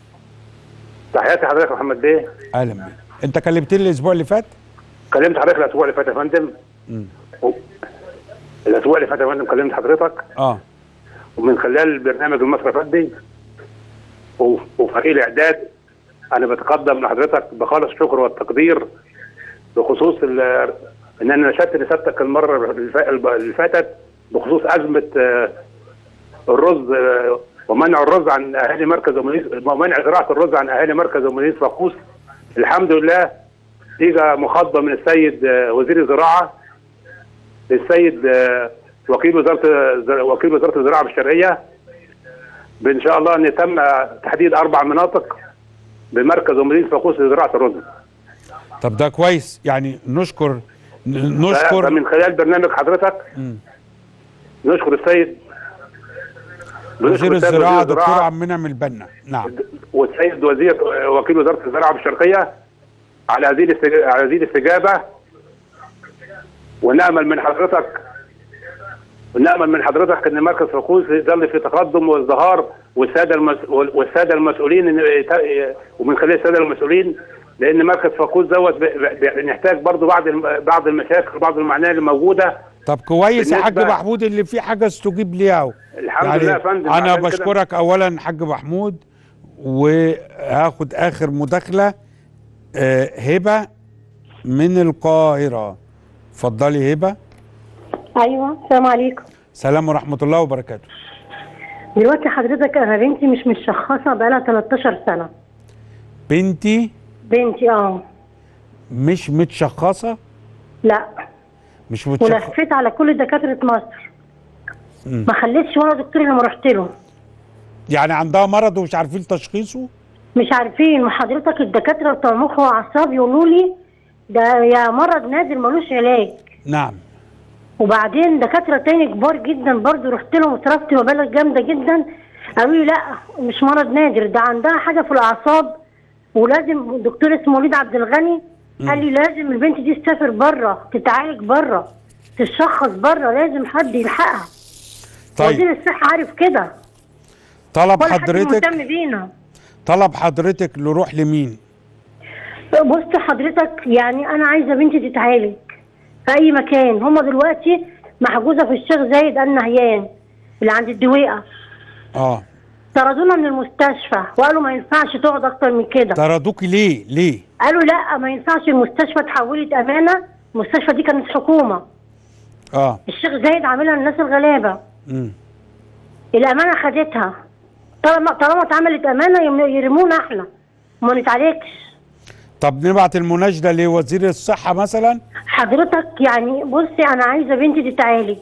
تحياتي حضرتك يا محمد بيه أهلا بيك أنت كلمتني الأسبوع اللي فات؟ كلمت حضرتك الاسبوع اللي فات يا فندم مم. و- الاسبوع اللي فات يا فندم كلمت حضرتك اه ومن خلال برنامج المصري فدي و- وفريق الاعداد انا بتقدم لحضرتك بخالص الشكر والتقدير بخصوص ال- ان انا نشدت رسالتك المره الف- اللي فاتت بخصوص ازمه آه، الرز آه، ومنع الرز عن اهالي مركز ومنيس ومنع زراعه الرز عن اهالي مركز ومنيس فقوس الحمد لله نتيجه مخاطبه من السيد آه، وزير الزراعه للسيد آه، وكيل وزاره الزر- وكيل وزاره الزراعه بالشرقيه بان شاء الله ان تم تحديد اربع مناطق بمركز ومدينه فاقوس لزراعه الرز طب ده كويس يعني نشكر ن- نشكر من خلال برنامج حضرتك مم. نشكر السيد وزير السيد الزراعه دكتور عبد المنعم البنا نعم والسيد وزير وكيل وزاره الزراعه بالشرقيه على هذه الاستج- على هذه الاستجابه ونامل من حضرتك ونامل من حضرتك ان مركز فاقوس يظل في تقدم وازدهار والساده المس... والساده المسؤولين إن يت- ومن خلال الساده المسؤولين لان مركز فاقوس دوت ب... ب... نحتاج برضو بعض الم... بعض المشاكل وبعض المعاناه اللي موجوده طب كويس يا حاج بالنسبة- محمود اللي في حاجه استجيب ليها اهو. الحمد لله يا فندم، انا عشان كده- بشكرك اولا حاج محمود وهاخد اخر مداخله آه، هبه من القاهره اتفضلي هبه ايوه السلام عليكم سلام ورحمه الله وبركاته دلوقتي حضرتك انا بنتي مش متشخصه بقالها 13 سنه بنتي بنتي اه مش متشخصه لا مش متشخصه ولفيت على كل دكاتره مصر مم. ما خليتش ولا دكتور لما رحت له يعني عندها مرض ومش عارفين تشخيصه مش عارفين ما حضرتك الدكاتره بتوع مخ واعصاب يقولوا لي ده يا مرض نادر ملوش علاج نعم وبعدين دكاتره تاني كبار جدا برضو رحت لهم وصرفت مبالغ جامده جدا قالوا لي لا مش مرض نادر ده عندها حاجه في الاعصاب ولازم دكتور اسمه وليد عبد الغني قال لي لازم البنت دي تسافر بره تتعالج بره تتشخص بره لازم حد يلحقها طيب وزير الصحه عارف كده طلب ولا حد حضرتك مهتم بينا طلب حضرتك نروح لمين بص حضرتك يعني انا عايزه بنتي تتعالج في اي مكان هما دلوقتي محجوزه في الشيخ زايد النهيان اللي عند الدويقه اه طردونا من المستشفى وقالوا ما ينفعش تقعد اكتر من كده طردوكي ليه ليه قالوا لا ما ينفعش المستشفى اتحولت امانه المستشفى دي كانت حكومه اه الشيخ زايد عاملها للناس الغلابه مم. الامانه خدتها طالما طالما اتعملت امانه يم- يرمونا احنا وما نتعالجش طب نبعت المناشده لوزير الصحه مثلا حضرتك يعني بصي انا عايزه بنتي تتعالج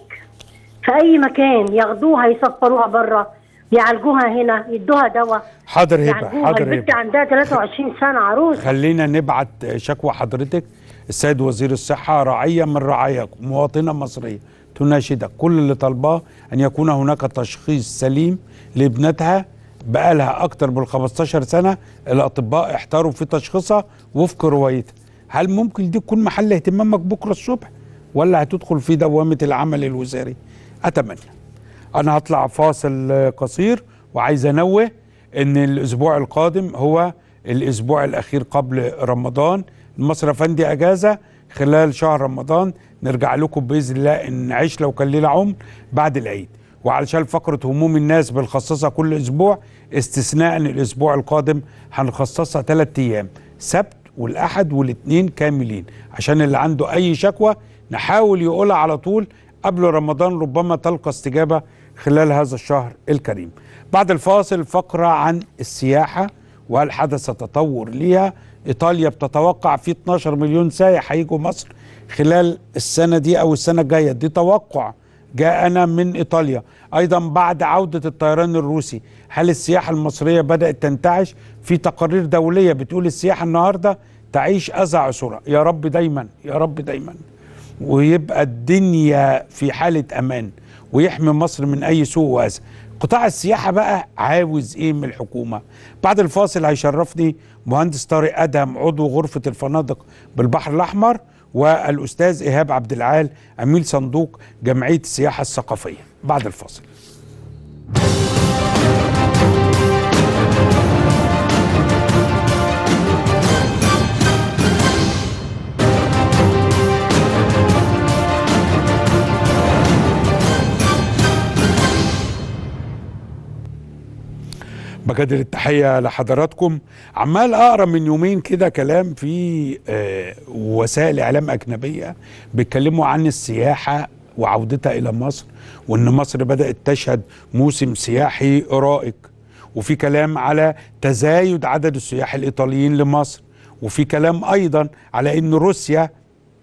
في اي مكان ياخدوها يسفروها بره يعالجوها هنا يدوها دواء حاضر هبه يعالجوها حاضر البنت هبه عندها 23 سنه عروس خلينا نبعت شكوى حضرتك السيد وزير الصحة راعية من رعاياكم مواطنة مصرية تناشدك كل اللي طالباه أن يكون هناك تشخيص سليم لابنتها بقالها أكتر من 15 سنة الأطباء احتاروا في تشخيصها وفق روايتها هل ممكن دي تكون محل اهتمامك بكرة الصبح ولا هتدخل في دوامة العمل الوزاري أتمنى أنا هطلع فاصل آه، قصير وعايز أنوه ان الاسبوع القادم هو الاسبوع الاخير قبل رمضان مصر افندي اجازه خلال شهر رمضان نرجع لكم باذن الله ان نعيش لو كان ليله عمر بعد العيد وعلشان فقره هموم الناس بنخصصها كل اسبوع استثناء الاسبوع القادم هنخصصها ثلاث ايام سبت والاحد والاثنين كاملين عشان اللي عنده اي شكوى نحاول يقولها على طول قبل رمضان ربما تلقى استجابه خلال هذا الشهر الكريم بعد الفاصل فقرة عن السياحة وهل حدث تطور ليها إيطاليا بتتوقع في 12 مليون سائح هيجوا مصر خلال السنة دي أو السنة الجاية دي توقع جاءنا من إيطاليا أيضا بعد عودة الطيران الروسي هل السياحة المصرية بدأت تنتعش في تقارير دولية بتقول السياحة النهاردة تعيش أذى عسرة يا رب دايما يا رب دايما ويبقى الدنيا في حالة أمان ويحمي مصر من أي سوء وأذى قطاع السياحة بقى عاوز إيه من الحكومة بعد الفاصل هيشرفني مهندس طارق أدهم عضو غرفة الفنادق بالبحر الأحمر والأستاذ إيهاب عبد العال أمين صندوق جمعية السياحة الثقافية بعد الفاصل بجدر التحية لحضراتكم عمال أقرأ من يومين كده كلام في آه، وسائل إعلام أجنبية بيتكلموا عن السياحة وعودتها إلى مصر وإن مصر بدأت تشهد موسم سياحي رائق وفي كلام على تزايد عدد السياح الإيطاليين لمصر وفي كلام أيضا على إن روسيا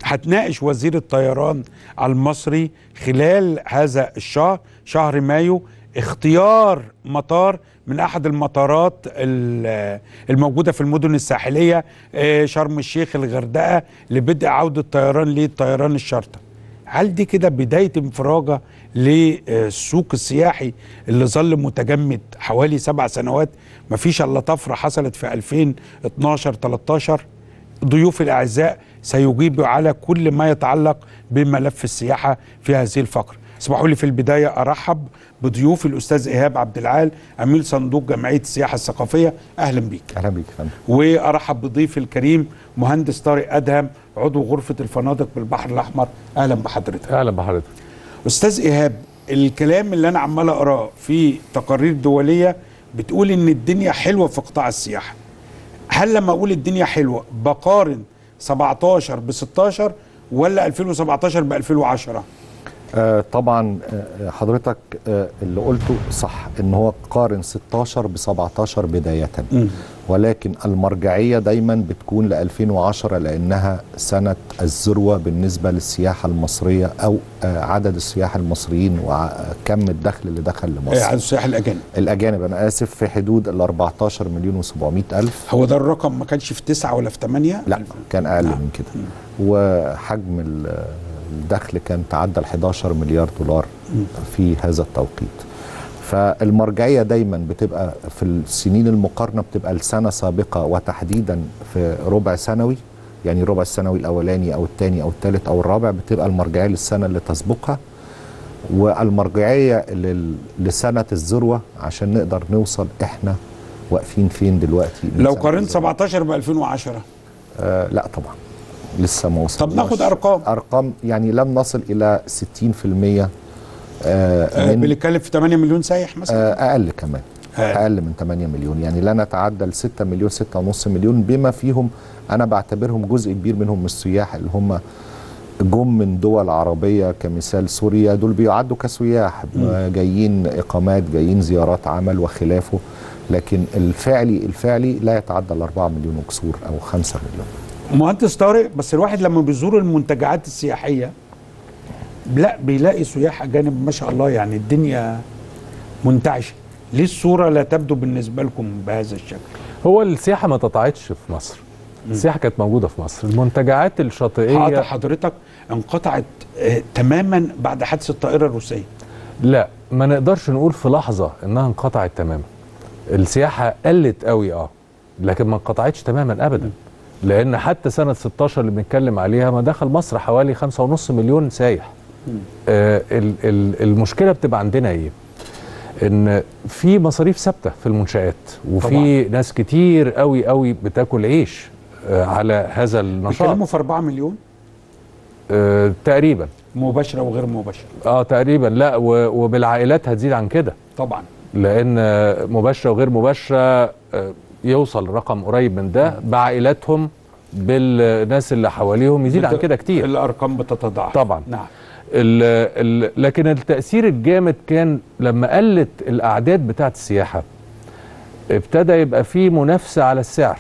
هتناقش وزير الطيران المصري خلال هذا الشهر شهر مايو اختيار مطار من احد المطارات ال- الموجوده في المدن الساحليه آه، شرم الشيخ الغردقه لبدء عوده الطيران للطيران الشارتر هل دي كده بدايه انفراجه للسوق السياحي اللي ظل متجمد حوالي سبع سنوات مفيش الا طفره حصلت في 2012 13 ضيوف الاعزاء سيجيبوا على كل ما يتعلق بملف السياحه في هذه الفقره اسمحوا لي في البدايه ارحب بضيوف الاستاذ ايهاب عبد العال عميل صندوق جمعيه السياحه الثقافيه اهلا بيك اهلا بيك يا فندم وارحب بضيفي الكريم مهندس طارق ادهم عضو غرفه الفنادق بالبحر الاحمر اهلا بحضرتك اهلا بحضرتك استاذ ايهاب الكلام اللي انا عمال اقراه في تقارير دوليه بتقول ان الدنيا حلوه في قطاع السياحه هل لما اقول الدنيا حلوه بقارن 17 ب 16 ولا 2017 ب 2010 آه طبعا آه حضرتك آه اللي قلته صح ان هو قارن 16 ب 17 بدايه ولكن المرجعيه دايما بتكون ل 2010 لانها سنه الذروه بالنسبه للسياحه المصريه او آه عدد السياح المصريين وكم الدخل اللي دخل لمصر عدد السياح الاجانب الاجانب انا اسف في حدود ال 14 مليون و700 الف هو ده الرقم ما كانش في 9 ولا في 8 لا كان اقل من كده وحجم ال- الدخل كان تعدى ال 11 مليار دولار في هذا التوقيت فالمرجعيه دايما بتبقى في السنين المقارنه بتبقى السنه سابقه وتحديدا في ربع سنوي يعني ربع السنوي الاولاني او الثاني او الثالث او الرابع بتبقى المرجعيه للسنه اللي تسبقها والمرجعيه لل- لسنه الذروه عشان نقدر نوصل احنا واقفين فين دلوقتي من لو سنة قارنت 17 ب 2010 آه لا طبعا لسه ما وصلناش طب ناخد أرقام. ارقام يعني لم نصل الى 60% آه آه من بنتكلم في 8 مليون سايح مثلا آه اقل كمان اقل من 8 مليون يعني لا نتعدى ال 6 مليون 6.5 مليون بما فيهم انا بعتبرهم جزء كبير منهم من السياح اللي هم جم من دول عربية كمثال سوريا دول بيعدوا كسياح مم. جايين إقامات جايين زيارات عمل وخلافه لكن الفعلي الفعلي لا يتعدى ال 4 مليون وكسور أو 5 مليون مهندس طارق بس الواحد لما بيزور المنتجعات السياحيه لا بيلاقي سياح اجانب ما شاء الله يعني الدنيا منتعشه ليه الصوره لا تبدو بالنسبه لكم بهذا الشكل هو السياحه ما تقطعتش في مصر السياحه كانت موجوده في مصر المنتجعات الشاطئيه حاضر حضرتك انقطعت آه تماما بعد حادث الطائره الروسيه لا ما نقدرش نقول في لحظه انها انقطعت تماما السياحه قلت قوي اه لكن ما انقطعتش تماما ابدا لان حتى سنه 16 اللي بنتكلم عليها ما دخل مصر حوالي 5.5 مليون سايح آه ال- ال- المشكله بتبقى عندنا ايه ان في مصاريف ثابته في المنشات وفي طبعاً. ناس كتير قوي قوي بتاكل عيش آه على هذا النشاط بيتكلموا في 4 مليون آه تقريبا مباشره وغير مباشره اه تقريبا لا و- وبالعائلات هتزيد عن كده طبعا لان آه، مباشره وغير مباشره آه، يوصل رقم قريب من ده بعائلاتهم بالناس اللي حواليهم يزيد عن بت- كده كتير الارقام بتتضاعف طبعا نعم ال ال لكن التأثير الجامد كان لما قلت الأعداد بتاعة السياحة ابتدى يبقى في منافسة على السعر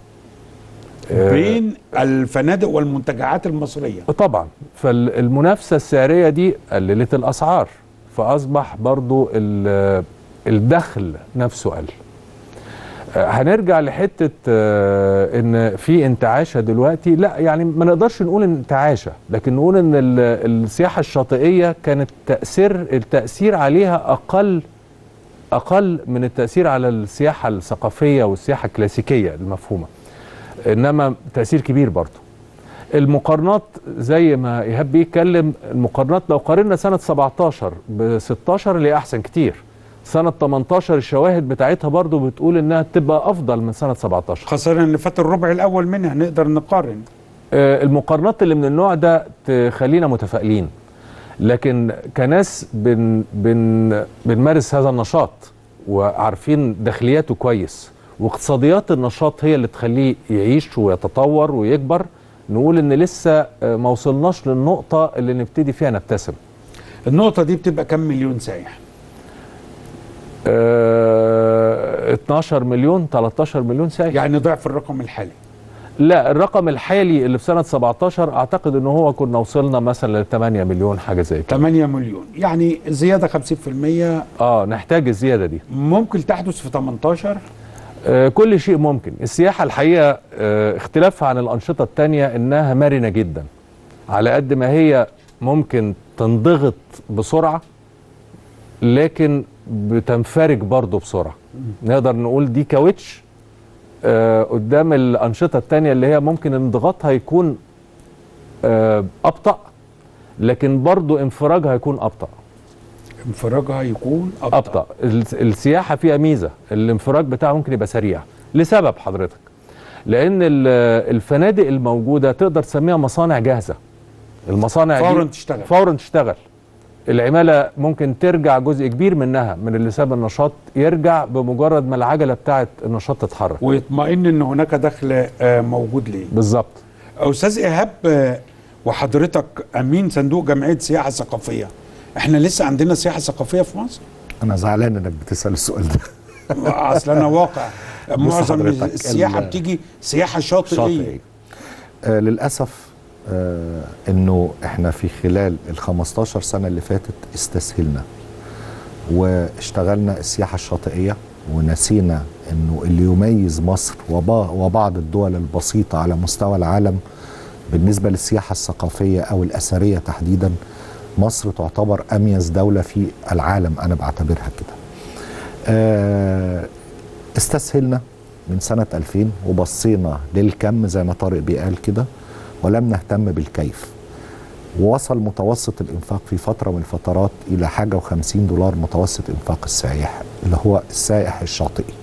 آه، بين الفنادق والمنتجعات المصريه طبعا فالمنافسة السعرية دي قللت الأسعار فأصبح برضو ال- الدخل نفسه قل آه، هنرجع لحتة آه، ان في انتعاشة دلوقتي لا يعني ما نقدرش نقول انتعاشة لكن نقول ان ال- السياحة الشاطئية كانت تأثير التأثير عليها أقل أقل من التأثير على السياحة الثقافية والسياحة الكلاسيكية المفهومة إنما تأثير كبير برضه المقارنات زي ما ايهاب بيتكلم المقارنات لو قارنا سنه 17 ب 16 اللي احسن كتير سنه 18 الشواهد بتاعتها برضو بتقول انها تبقى افضل من سنه 17 خاصه ان فات الربع الاول منها نقدر نقارن آه، المقارنات اللي من النوع ده تخلينا متفائلين لكن كناس بن بن بنمارس هذا النشاط وعارفين داخلياته كويس واقتصاديات النشاط هي اللي تخليه يعيش ويتطور ويكبر نقول ان لسه آه، ما وصلناش للنقطه اللي نبتدي فيها نبتسم النقطه دي بتبقى كم مليون سايح آه 12 مليون 13 مليون سايح يعني ضعف الرقم الحالي لا الرقم الحالي اللي في سنه 17 اعتقد ان هو كنا وصلنا مثلا ل 8 مليون حاجه زي كده 8 مليون يعني زياده 50% اه نحتاج الزياده دي ممكن تحدث في 18 آه كل شيء ممكن السياحه الحقيقه آه اختلافها عن الانشطه التانية انها مرنه جدا على قد ما هي ممكن تنضغط بسرعه لكن بتنفرج برضه بسرعه نقدر نقول دي كاوتش آه قدام الانشطه التانية اللي هي ممكن انضغاطها يكون آه ابطا لكن برضه انفراجها يكون ابطا انفراجها يكون ابطا, أبطأ. الس- السياحه فيها ميزه الانفراج بتاعها ممكن يبقى سريع لسبب حضرتك لان ال- الفنادق الموجوده تقدر تسميها مصانع جاهزه المصانع دي فوراً تشتغل. فورا تشتغل العماله ممكن ترجع جزء كبير منها من اللي ساب النشاط يرجع بمجرد ما العجله بتاعه النشاط تتحرك ويطمئن ان هناك دخل آه، موجود ليه بالظبط استاذ ايهاب آه، وحضرتك امين صندوق جمعيه سياحه ثقافيه احنا لسه عندنا سياحه ثقافيه في مصر انا زعلان انك بتسال السؤال ده اصل انا واقع بص معظم حضرتك، السياحه ال- بتيجي سياحه شاطئيه شاطئية. آه للاسف آه انه احنا في خلال ال 15 سنه اللي فاتت استسهلنا واشتغلنا السياحه الشاطئيه ونسينا انه اللي يميز مصر وبا- وبعض الدول البسيطه على مستوى العالم بالنسبه للسياحه الثقافيه او الاثريه تحديدا مصر تعتبر اميز دوله في العالم انا بعتبرها كده. آه استسهلنا من سنة 2000 وبصينا للكم زي ما طارق بيه قال كده ولم نهتم بالكيف ووصل متوسط الإنفاق في فترة من الفترات إلى حاجة وخمسين دولار متوسط إنفاق السائح اللي هو السائح الشاطئي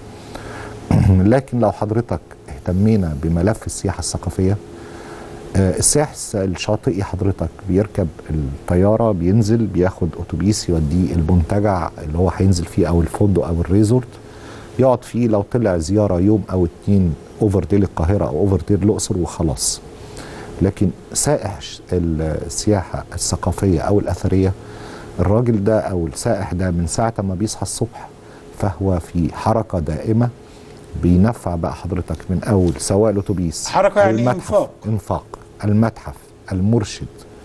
لكن لو حضرتك اهتمينا بملف السياحة الثقافية آه، السائح الس- الشاطئي حضرتك بيركب الطيارة بينزل بياخد أتوبيس يوديه المنتجع اللي هو هينزل فيه أو الفندق أو الريزورت يقعد فيه لو طلع زيارة يوم أو اتنين أوفر دي للقاهرة أو أوفر دي الأقصر وخلاص لكن سائح ش- السياحة الثقافية أو الأثرية الراجل ده أو السائح ده من ساعة ما بيصحى الصبح فهو في حركة دائمة بينفع بقى حضرتك من أول سواء الأتوبيس حركة يعني المتحف، إنفاق. إنفاق المتحف المرشد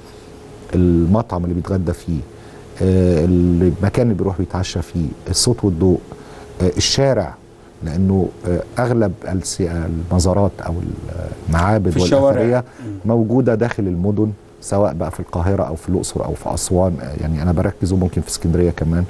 المطعم اللي بيتغدى فيه آه، المكان اللي بيروح بيتعشى فيه الصوت والضوء آه، الشارع لانه آه، اغلب السي- المزارات او المعابد في الشوارع. والاثريه موجوده داخل المدن سواء بقى في القاهره او في الاقصر او في اسوان آه، يعني انا بركز وممكن في اسكندريه كمان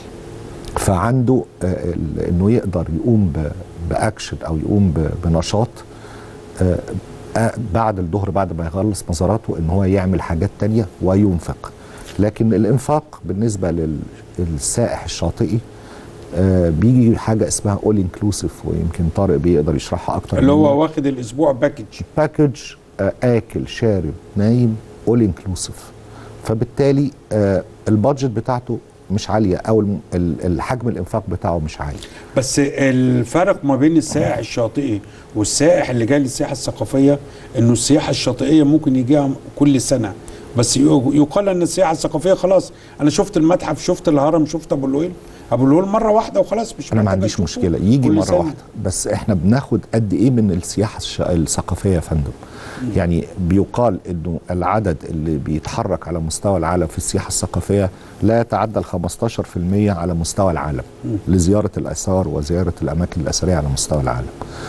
فعنده آه، ال- انه يقدر يقوم ب- باكشن او يقوم ب- بنشاط آه، آه، بعد الظهر بعد ما يخلص مزاراته ان هو يعمل حاجات تانية وينفق لكن الانفاق بالنسبه لل- للسائح الشاطئي آه، بيجي حاجه اسمها اول انكلوسيف ويمكن طارق بيقدر يشرحها اكتر اللي مني. هو واخد الاسبوع باكج باكج آه، اكل شارب نايم اول انكلوسيف فبالتالي آه، البادجت بتاعته مش عاليه او الم- ال- الحجم الانفاق بتاعه مش عالي بس الفرق ما بين السائح الشاطئي والسائح اللي جاي للسياحه الثقافيه انه السياحه الشاطئيه ممكن يجيها كل سنه بس يق- يقال ان السياحه الثقافيه خلاص انا شفت المتحف شفت الهرم شفت ابو الهول ابو الهول مره واحده وخلاص مش انا ما محتاج عنديش أشوفه مشكله يجي كل مره سنة. واحده بس احنا بناخد قد ايه من السياحه الش- الثقافيه يا فندم يعني بيقال انه العدد اللي بيتحرك على مستوى العالم في السياحه الثقافيه لا يتعدى ال 15% على مستوى العالم لزياره الاثار وزياره الاماكن الاثريه على مستوى العالم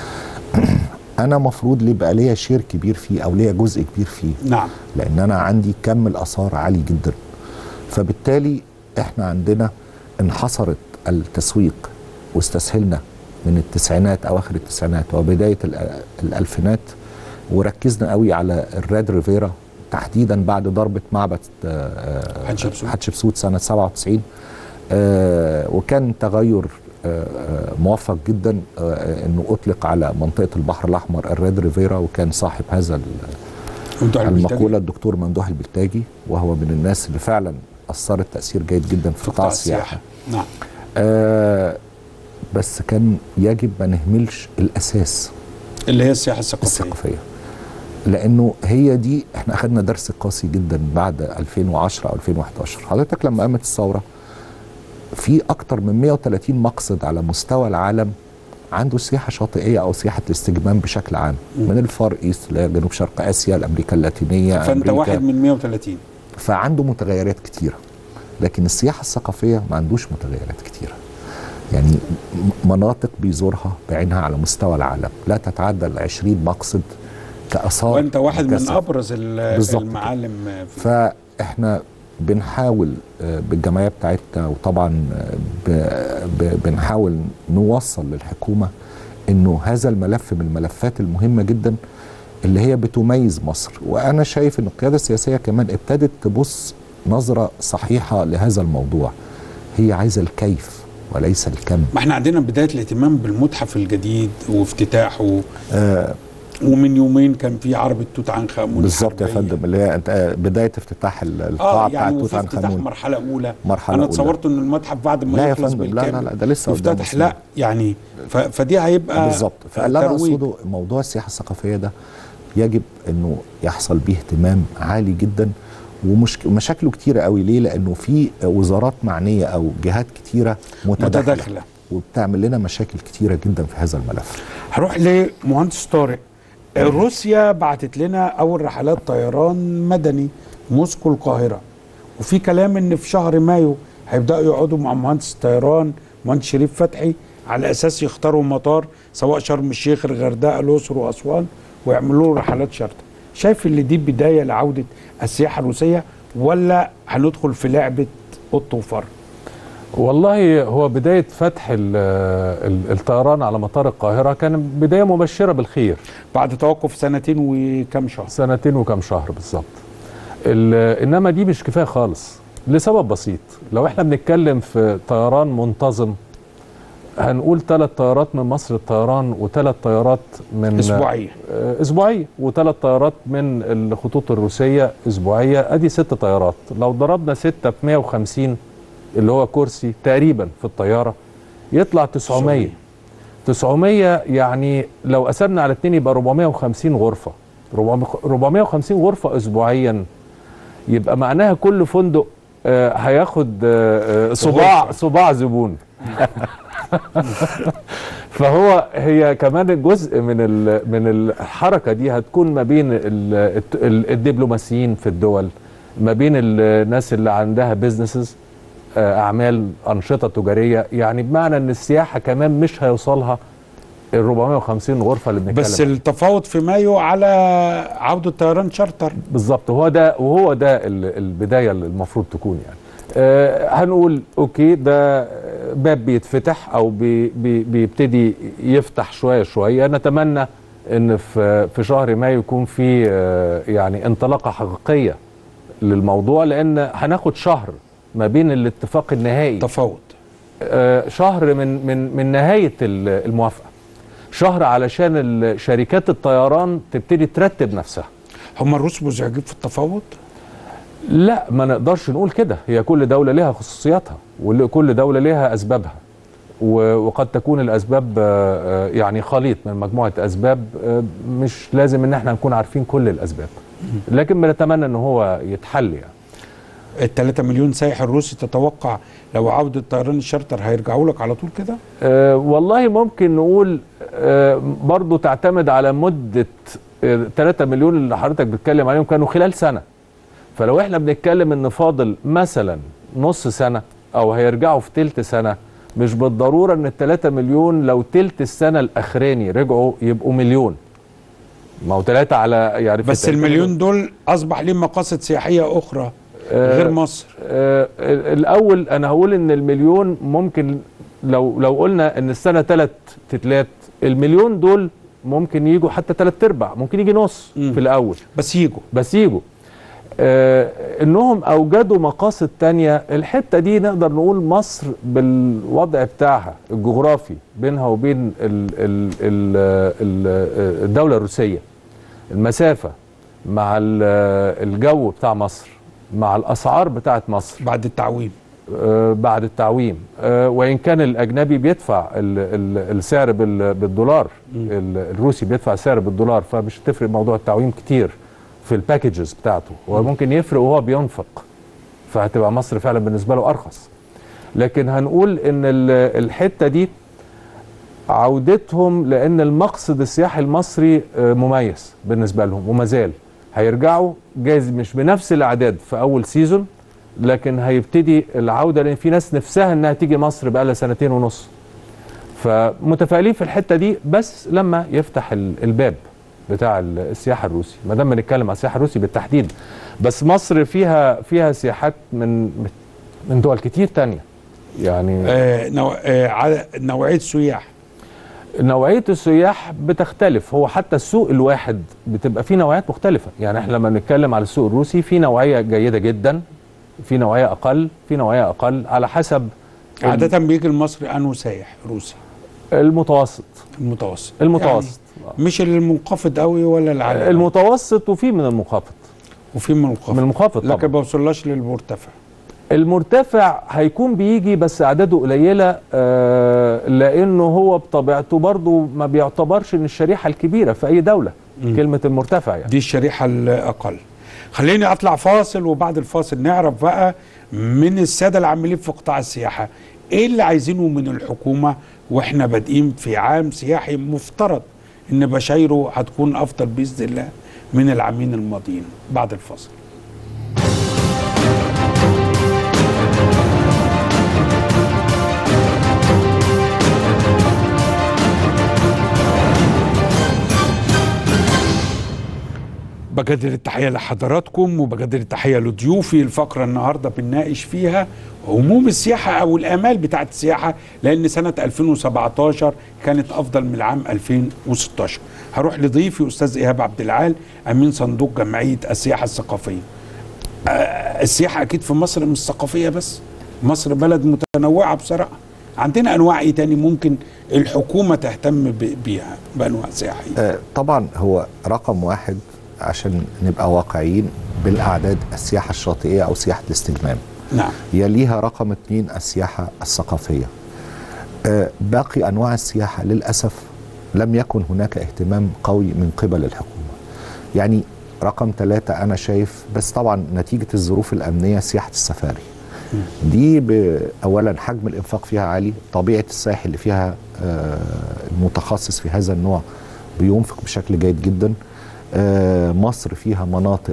انا مفروض لي يبقى ليا شير كبير فيه او ليا جزء كبير فيه نعم لان انا عندي كم الاثار عالي جدا فبالتالي احنا عندنا انحصرت التسويق واستسهلنا من التسعينات اواخر التسعينات وبدايه الأ- الالفينات وركزنا قوي على الريد ريفيرا تحديدا بعد ضربه معبد آه، حتشبسوت. حتشبسوت سنه 97 آه، وكان تغير آه، آه، موفق جدا آه، انه اطلق على منطقه البحر الاحمر الريد ريفيرا وكان صاحب هذا ال- ممدوح البلتاجي. المقوله الدكتور ممدوح البلتاجي وهو من الناس اللي فعلا اثرت تاثير جيد جدا في قطاع السياحه نعم آه بس كان يجب ما نهملش الاساس اللي هي السياحه الثقافيه الثقافيه لانه هي دي احنا اخذنا درس قاسي جدا بعد 2010 او 2011 حضرتك لما قامت الثوره في اكتر من 130 مقصد على مستوى العالم عنده سياحه شاطئيه او سياحه الاستجمام بشكل عام من الفار ايست لجنوب شرق اسيا لامريكا اللاتينيه فانت أمريكا. واحد من 130 فعنده متغيرات كتيره لكن السياحه الثقافيه ما عندوش متغيرات كتيره يعني م- مناطق بيزورها بعينها على مستوى العالم لا تتعدى ال 20 مقصد كاثار وانت واحد من مكثفة. ابرز ال- بالظبط المعالم في فاحنا بنحاول آه، بالجمعيه بتاعتنا وطبعا آه، ب- ب- بنحاول نوصل للحكومه انه هذا الملف من الملفات المهمه جدا اللي هي بتميز مصر وانا شايف ان القياده السياسيه كمان ابتدت تبص نظره صحيحه لهذا الموضوع هي عايزه الكيف وليس الكم ما احنا عندنا بدايه الاهتمام بالمتحف الجديد وافتتاحه آه ومن يومين كان في عربة توت عنخ امون بالظبط يا الحربية. فندم اللي هي انت آه، بدايه افتتاح ال- القاعه اه بتاعت يعني توت وفي عنخ افتتاح امون مرحله اولى مرحلة انا أولى. تصورت ان المتحف بعد ما لا يا يخلص فندم، لا، بالكامل لا، لا، ده لسه قدام يفتتح سنين. لا يعني ف... فدي هيبقى بالظبط فاللي انا ترويج. اقصده موضوع السياحه الثقافيه ده يجب انه يحصل به اهتمام عالي جدا ومشاكله كتيره قوي ليه لانه في وزارات معنيه او جهات كتيره متداخله, متداخلة. وبتعمل لنا مشاكل كتيره جدا في هذا الملف هروح لمهندس طارق روسيا بعتت لنا اول رحلات طيران مدني موسكو القاهره وفي كلام ان في شهر مايو هيبداوا يقعدوا مع مهندس الطيران مهندس شريف فتحي على اساس يختاروا مطار سواء شرم الشيخ الغردقه الاقصر واسوان ويعملوا له رحلات شرطه شايف ان دي بدايه لعوده السياحه الروسيه ولا هندخل في لعبه قط وفر والله هو بداية فتح ال- ال- الطيران على مطار القاهرة كان بداية مبشرة بالخير بعد توقف سنتين وكم شهر سنتين وكم شهر بالظبط ال- إنما دي مش كفاية خالص لسبب بسيط لو احنا بنتكلم في طيران منتظم هنقول ثلاث طيارات من مصر الطيران وثلاث طيارات من أسبوعية. آه، اسبوعيه وثلاث طيارات من الخطوط الروسيه اسبوعيه ادي ست طيارات لو ضربنا ستة ب 150 اللي هو كرسي تقريبا في الطياره يطلع 900 900 يعني لو قسمنا على اتنين يبقى 450 غرفه 450 غرفه اسبوعيا يبقى معناها كل فندق آه، هياخد آه، آه، صباع غرفة. صباع زبون فهو هي كمان جزء من ال- من الحركه دي هتكون ما بين ال- الت- ال- الدبلوماسيين في الدول ما بين الناس اللي عندها بيزنسز اعمال انشطه تجاريه يعني بمعنى ان السياحه كمان مش هيوصلها ال 450 غرفه اللي بنتكلم بس التفاوض في مايو على عوده طيران شارتر بالظبط هو ده وهو ده ال- البدايه اللي المفروض تكون يعني آه هنقول اوكي ده باب بيتفتح او بي بي بيبتدي يفتح شويه شويه نتمنى ان في في شهر مايو يكون في آه يعني انطلاقه حقيقيه للموضوع لان هناخد شهر ما بين الاتفاق النهائي تفاوض آه شهر من من من نهايه ال- الموافقه شهر علشان ال- شركات الطيران تبتدي ترتب نفسها هم الروس مزعجين في التفاوض لا ما نقدرش نقول كده هي كل دولة لها خصوصياتها وكل دولة لها أسبابها و- وقد تكون الأسباب آه، آه، يعني خليط من مجموعة أسباب آه، مش لازم إن احنا نكون عارفين كل الأسباب لكن بنتمنى إن هو يتحل يعني ال 3 مليون سائح الروسي تتوقع لو عوده طيران الشارتر هيرجعوا لك على طول كده أه والله ممكن نقول أه برضو تعتمد على مدة أه 3 مليون اللي حضرتك بتتكلم عليهم كانوا خلال سنة فلو احنا بنتكلم ان فاضل مثلا نص سنة او هيرجعوا في تلت سنة مش بالضرورة ان ال 3 مليون لو تلت السنة الاخراني رجعوا يبقوا مليون ما هو ثلاثة على يعني في بس التلاتة المليون دول اصبح ليه مقاصد سياحيه اخرى آه، غير مصر آه الاول انا هقول ان المليون ممكن لو لو قلنا ان السنه ثلاث تتلات المليون دول ممكن يجوا حتى ثلاث ارباع ممكن يجي نص في الاول بس يجوا بس يجوا آه انهم اوجدوا مقاصد تانية الحته دي نقدر نقول مصر بالوضع بتاعها الجغرافي بينها وبين ال ال ال ال الدوله الروسيه المسافه مع ال- الجو بتاع مصر مع الاسعار بتاعت مصر بعد التعويم آه بعد التعويم آه وان كان الاجنبي بيدفع ال ال السعر بال- بالدولار ال- الروسي بيدفع سعر بالدولار فمش هتفرق موضوع التعويم كتير في الباكجز بتاعته هو ممكن يفرق وهو بينفق فهتبقى مصر فعلا بالنسبه له ارخص لكن هنقول ان ال- الحته دي عودتهم لان المقصد السياحي المصري آه، مميز بالنسبه لهم وما زال هيرجعوا جايز مش بنفس الاعداد في اول سيزون لكن هيبتدي العوده لان في ناس نفسها انها تيجي مصر بقى لها سنتين ونص فمتفائلين في الحته دي بس لما يفتح ال- الباب بتاع ال- السياحه الروسي ما دام بنتكلم على السياحه الروسي بالتحديد بس مصر فيها فيها سياحات من من دول كتير تانية يعني آه نوع آه على نوعيه سياح نوعيه السياح بتختلف هو حتى السوق الواحد بتبقى فيه نوعيات مختلفه يعني احنا لما نتكلم على السوق الروسي في نوعيه جيده جدا في نوعيه اقل في نوعيه اقل على حسب عاده بيجي لمصر انه سايح روسي المتوسط المتوسط المتوسط يعني مش المنخفض قوي ولا العالي المتوسط وفي من المنخفض وفي من المنخفض من المنخفض طبعا لكن ما وصلناش للمرتفع المرتفع هيكون بيجي بس اعداده قليله آه لانه هو بطبيعته برضه ما بيعتبرش ان الشريحه الكبيره في اي دوله مم. كلمه المرتفع يعني دي الشريحه الاقل خليني اطلع فاصل وبعد الفاصل نعرف بقى من الساده العاملين في قطاع السياحه ايه اللي عايزينه من الحكومه واحنا بادئين في عام سياحي مفترض ان بشايره هتكون افضل باذن الله من العامين الماضيين بعد الفاصل بجدد التحية لحضراتكم وبجدد التحية لضيوفي الفقرة النهاردة بنناقش فيها هموم السياحة أو الآمال بتاعت السياحة لأن سنة 2017 كانت أفضل من العام 2016 هروح لضيفي أستاذ إيهاب عبد العال أمين صندوق جمعية السياحة الثقافية آه، السياحة أكيد في مصر مش ثقافية بس مصر بلد متنوعة بصراحة عندنا أنواع إيه تاني ممكن الحكومة تهتم ب- بيها بأنواع سياحية آه، طبعا هو رقم واحد عشان نبقى واقعيين بالاعداد السياحه الشاطئيه او سياحه الاستجمام نعم يليها رقم اثنين السياحه الثقافيه آه، باقي انواع السياحه للاسف لم يكن هناك اهتمام قوي من قبل الحكومه يعني رقم ثلاثة أنا شايف بس طبعا نتيجة الظروف الأمنية سياحة السفاري دي ب- أولا حجم الإنفاق فيها عالي طبيعة السائح اللي فيها آه، المتخصص في هذا النوع بينفق بشكل جيد جدا آه، مصر فيها مناطق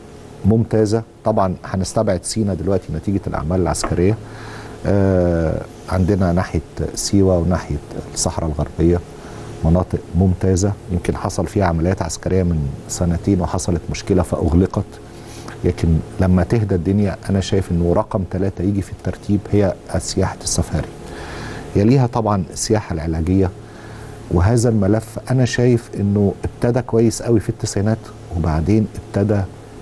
ممتازة طبعا هنستبعد سينا دلوقتي نتيجة الأعمال العسكرية آه، عندنا ناحية سيوة وناحية الصحراء الغربية مناطق ممتازة يمكن حصل فيها عمليات عسكرية من سنتين وحصلت مشكلة فأغلقت لكن لما تهدى الدنيا أنا شايف أنه رقم ثلاثة يجي في الترتيب هي سياحة السفاري يليها طبعا السياحة العلاجية وهذا الملف أنا شايف أنه ابتدى كويس قوي في التسعينات وبعدين ابتدى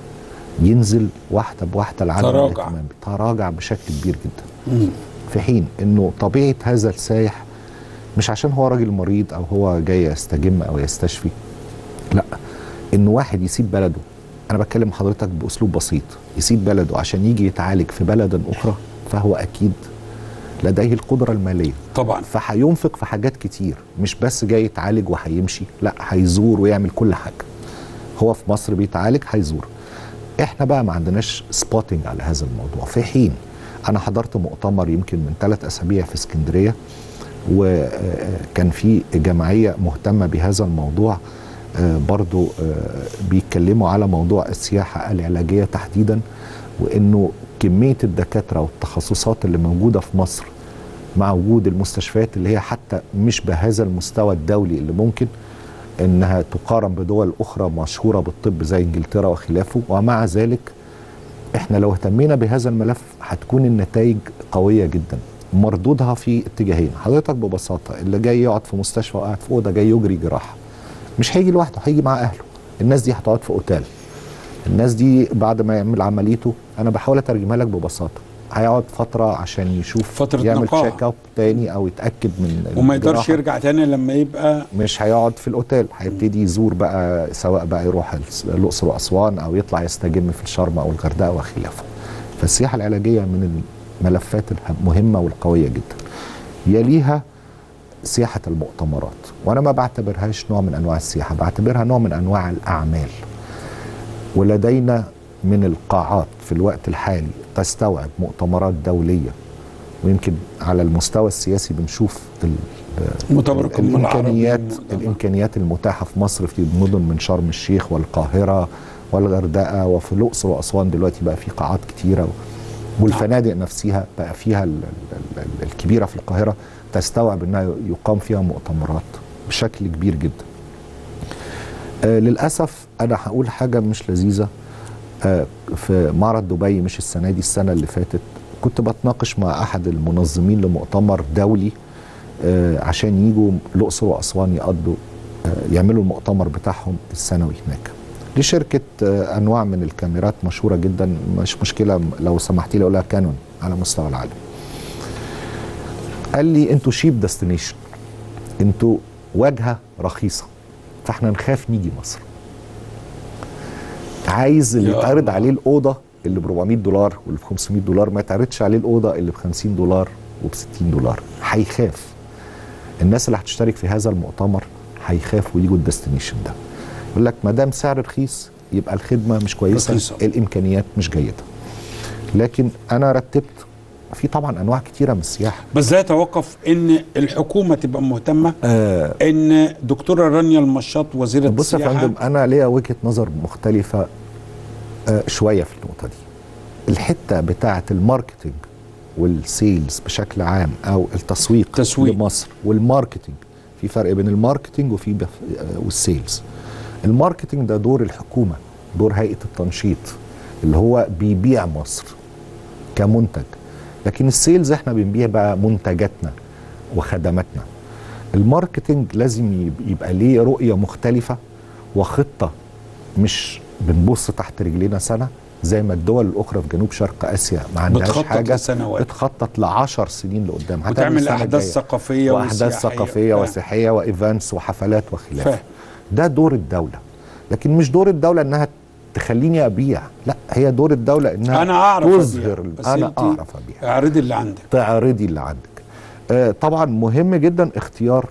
ينزل واحدة بواحدة العدد تراجع. الاهتمام. تراجع بشكل كبير جدا في حين انه طبيعه هذا السايح مش عشان هو راجل مريض او هو جاي يستجم او يستشفي لا انه واحد يسيب بلده انا بتكلم حضرتك باسلوب بسيط يسيب بلده عشان يجي يتعالج في بلد اخرى فهو اكيد لديه القدره الماليه طبعا فهينفق في حاجات كتير مش بس جاي يتعالج وهيمشي لا هيزور ويعمل كل حاجه هو في مصر بيتعالج هيزور احنا بقى ما عندناش سبوتنج على هذا الموضوع في حين انا حضرت مؤتمر يمكن من ثلاث اسابيع في اسكندريه وكان في جمعيه مهتمه بهذا الموضوع آه، برضو آه، بيتكلموا على موضوع السياحه العلاجيه تحديدا وانه كميه الدكاتره والتخصصات اللي موجوده في مصر مع وجود المستشفيات اللي هي حتى مش بهذا المستوى الدولي اللي ممكن انها تقارن بدول اخرى مشهوره بالطب زي انجلترا وخلافه ومع ذلك احنا لو اهتمينا بهذا الملف هتكون النتائج قويه جدا مردودها في اتجاهين حضرتك ببساطه اللي جاي يقعد في مستشفى وقاعد في اوضه جاي يجري جراحه مش هيجي لوحده هيجي مع اهله الناس دي هتقعد في اوتيل الناس دي بعد ما يعمل عمليته انا بحاول اترجمها لك ببساطه هيقعد فتره عشان يشوف فترة يعمل نقاهة. تشيك اب تاني او يتاكد من وما يقدرش الجراحة. يرجع تاني لما يبقى مش هيقعد في الاوتيل هيبتدي يزور بقى سواء بقى يروح الس- الاقصر واسوان او يطلع يستجم في الشرم او الغردقه وخلافه فالسياحه العلاجيه من الملفات المهمه والقويه جدا يليها سياحه المؤتمرات وانا ما بعتبرهاش نوع من انواع السياحه بعتبرها نوع من انواع الاعمال ولدينا من القاعات في الوقت الحالي تستوعب مؤتمرات دوليه ويمكن على المستوى السياسي بنشوف مؤتمر الأمم الامكانيات العربي. الامكانيات المتاحه في مصر في مدن من شرم الشيخ والقاهره والغردقه وفي الاقصر واسوان دلوقتي بقى في قاعات كتيره والفنادق نفسها بقى فيها ال- ال- ال- الكبيره في القاهره تستوعب انها يقام فيها مؤتمرات بشكل كبير جدا. آه للاسف انا هقول حاجه مش لذيذه آه في معرض دبي مش السنه دي السنه اللي فاتت كنت بتناقش مع احد المنظمين لمؤتمر دولي آه عشان يجوا الاقصر واسوان يقضوا آه يعملوا المؤتمر بتاعهم السنوي هناك. دي شركه آه انواع من الكاميرات مشهوره جدا مش مشكله لو سمحتي لي اقولها كانون على مستوى العالم. قال لي انتوا شيب ديستنيشن انتوا واجهه رخيصه فاحنا نخاف نيجي مصر. عايز اللي يا يتعرض عليه الاوضه اللي ب 400 دولار واللي ب 500 دولار ما يتعرضش عليه الاوضه اللي ب 50 دولار وب 60 دولار هيخاف الناس اللي هتشترك في هذا المؤتمر هيخافوا يجوا الديستنيشن ده يقول لك ما دام سعر رخيص يبقى الخدمه مش كويسه رخيصة. الامكانيات مش جيده لكن انا رتبت في طبعا انواع كتيره من السياحه بس ده يتوقف ان الحكومه تبقى مهتمه آه ان دكتوره رانيا المشاط وزيره بص يا السياحه فندم انا ليا وجهه نظر مختلفه آه شويه في النقطه دي الحته بتاعه الماركتنج والسيلز بشكل عام او التسويق تسويق. لمصر والماركتنج في فرق بين الماركتنج وفي بف... آه والسيلز الماركتنج ده دور الحكومه دور هيئه التنشيط اللي هو بيبيع مصر كمنتج لكن السيلز احنا بنبيع بقى منتجاتنا وخدماتنا الماركتنج لازم يب- يبقى ليه رؤيه مختلفه وخطه مش بنبص تحت رجلينا سنه زي ما الدول الاخرى في جنوب شرق اسيا ما عندهاش بتخطط حاجه لسنوات. بتخطط ل 10 سنين لقدام هتعمل وتعمل السنة احداث الجاية. ثقافيه واحداث وسياحية. ثقافيه فاهم. وسياحيه وايفنتس وحفلات وخلافه فاهم. ده دور الدوله لكن مش دور الدوله انها تخليني ابيع لا هي دور الدوله انها انا اعرف أبيع، تظهر بس انا أنت اعرف ابيع اعرضي اللي عندك تعرضي اللي عندك آه طبعا مهم جدا اختيار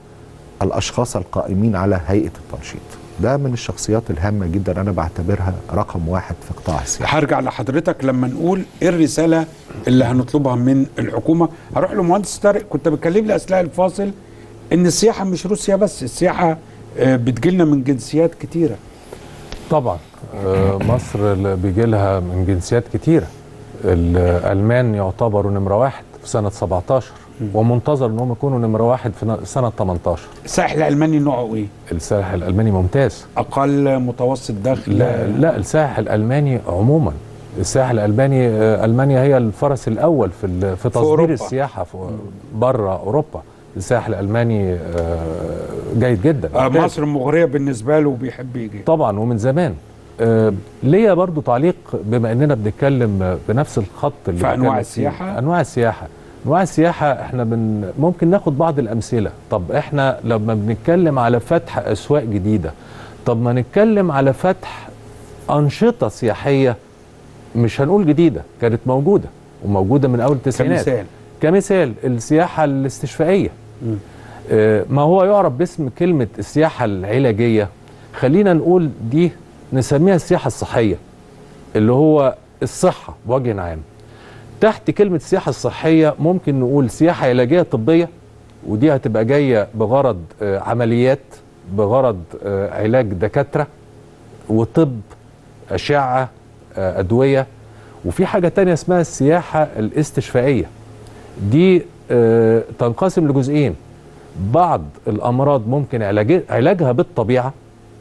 الاشخاص القائمين على هيئه التنشيط ده من الشخصيات الهامه جدا انا بعتبرها رقم واحد في قطاع السياحه هرجع لحضرتك لما نقول ايه الرساله اللي هنطلبها من الحكومه هروح لمهندس طارق كنت بتكلمني اثناء الفاصل ان السياحه مش روسيا بس السياحه آه، بتجيلنا من جنسيات كتيره طبعا آه، مصر بيجي لها من جنسيات كتيرة الألمان يعتبروا نمرة واحد في سنة 17 ومنتظر أنهم يكونوا نمرة واحد في ن- سنة 18 الساحل الالماني نوعه ايه الساحل الألماني ممتاز اقل متوسط دخل لا, لا الساحل الألماني عموما الساحل الألماني آه، ألمانيا هي الفرس الأول في ال- في تصدير أوروبا. السياحة في بره أوروبا الساحل الألماني آه، جيد جدا آه، ممتاز. مصر مغريه بالنسبه له وبيحب يجي طبعا ومن زمان آه ليا برضو تعليق بما اننا بنتكلم آه، بنفس الخط اللي في أنواع بنتكلم فيه. السياحة؟ انواع السياحه انواع السياحه احنا بن ممكن ناخد بعض الامثله طب احنا لما بنتكلم على فتح اسواق جديده طب ما نتكلم على فتح انشطه سياحيه مش هنقول جديده كانت موجوده وموجوده من اول التسعينات كمثال. كمثال السياحه الاستشفائيه آه، ما هو يعرف باسم كلمة السياحة العلاجية خلينا نقول دي نسميها السياحة الصحية اللي هو الصحة بوجه عام تحت كلمة السياحة الصحية ممكن نقول سياحة علاجية طبية ودي هتبقى جاية بغرض آه، عمليات بغرض آه، علاج دكاترة وطب أشعة آه، أدوية وفي حاجة تانية اسمها السياحة الاستشفائية دي آه، تنقسم لجزئين بعض الامراض ممكن علاج علاجها بالطبيعه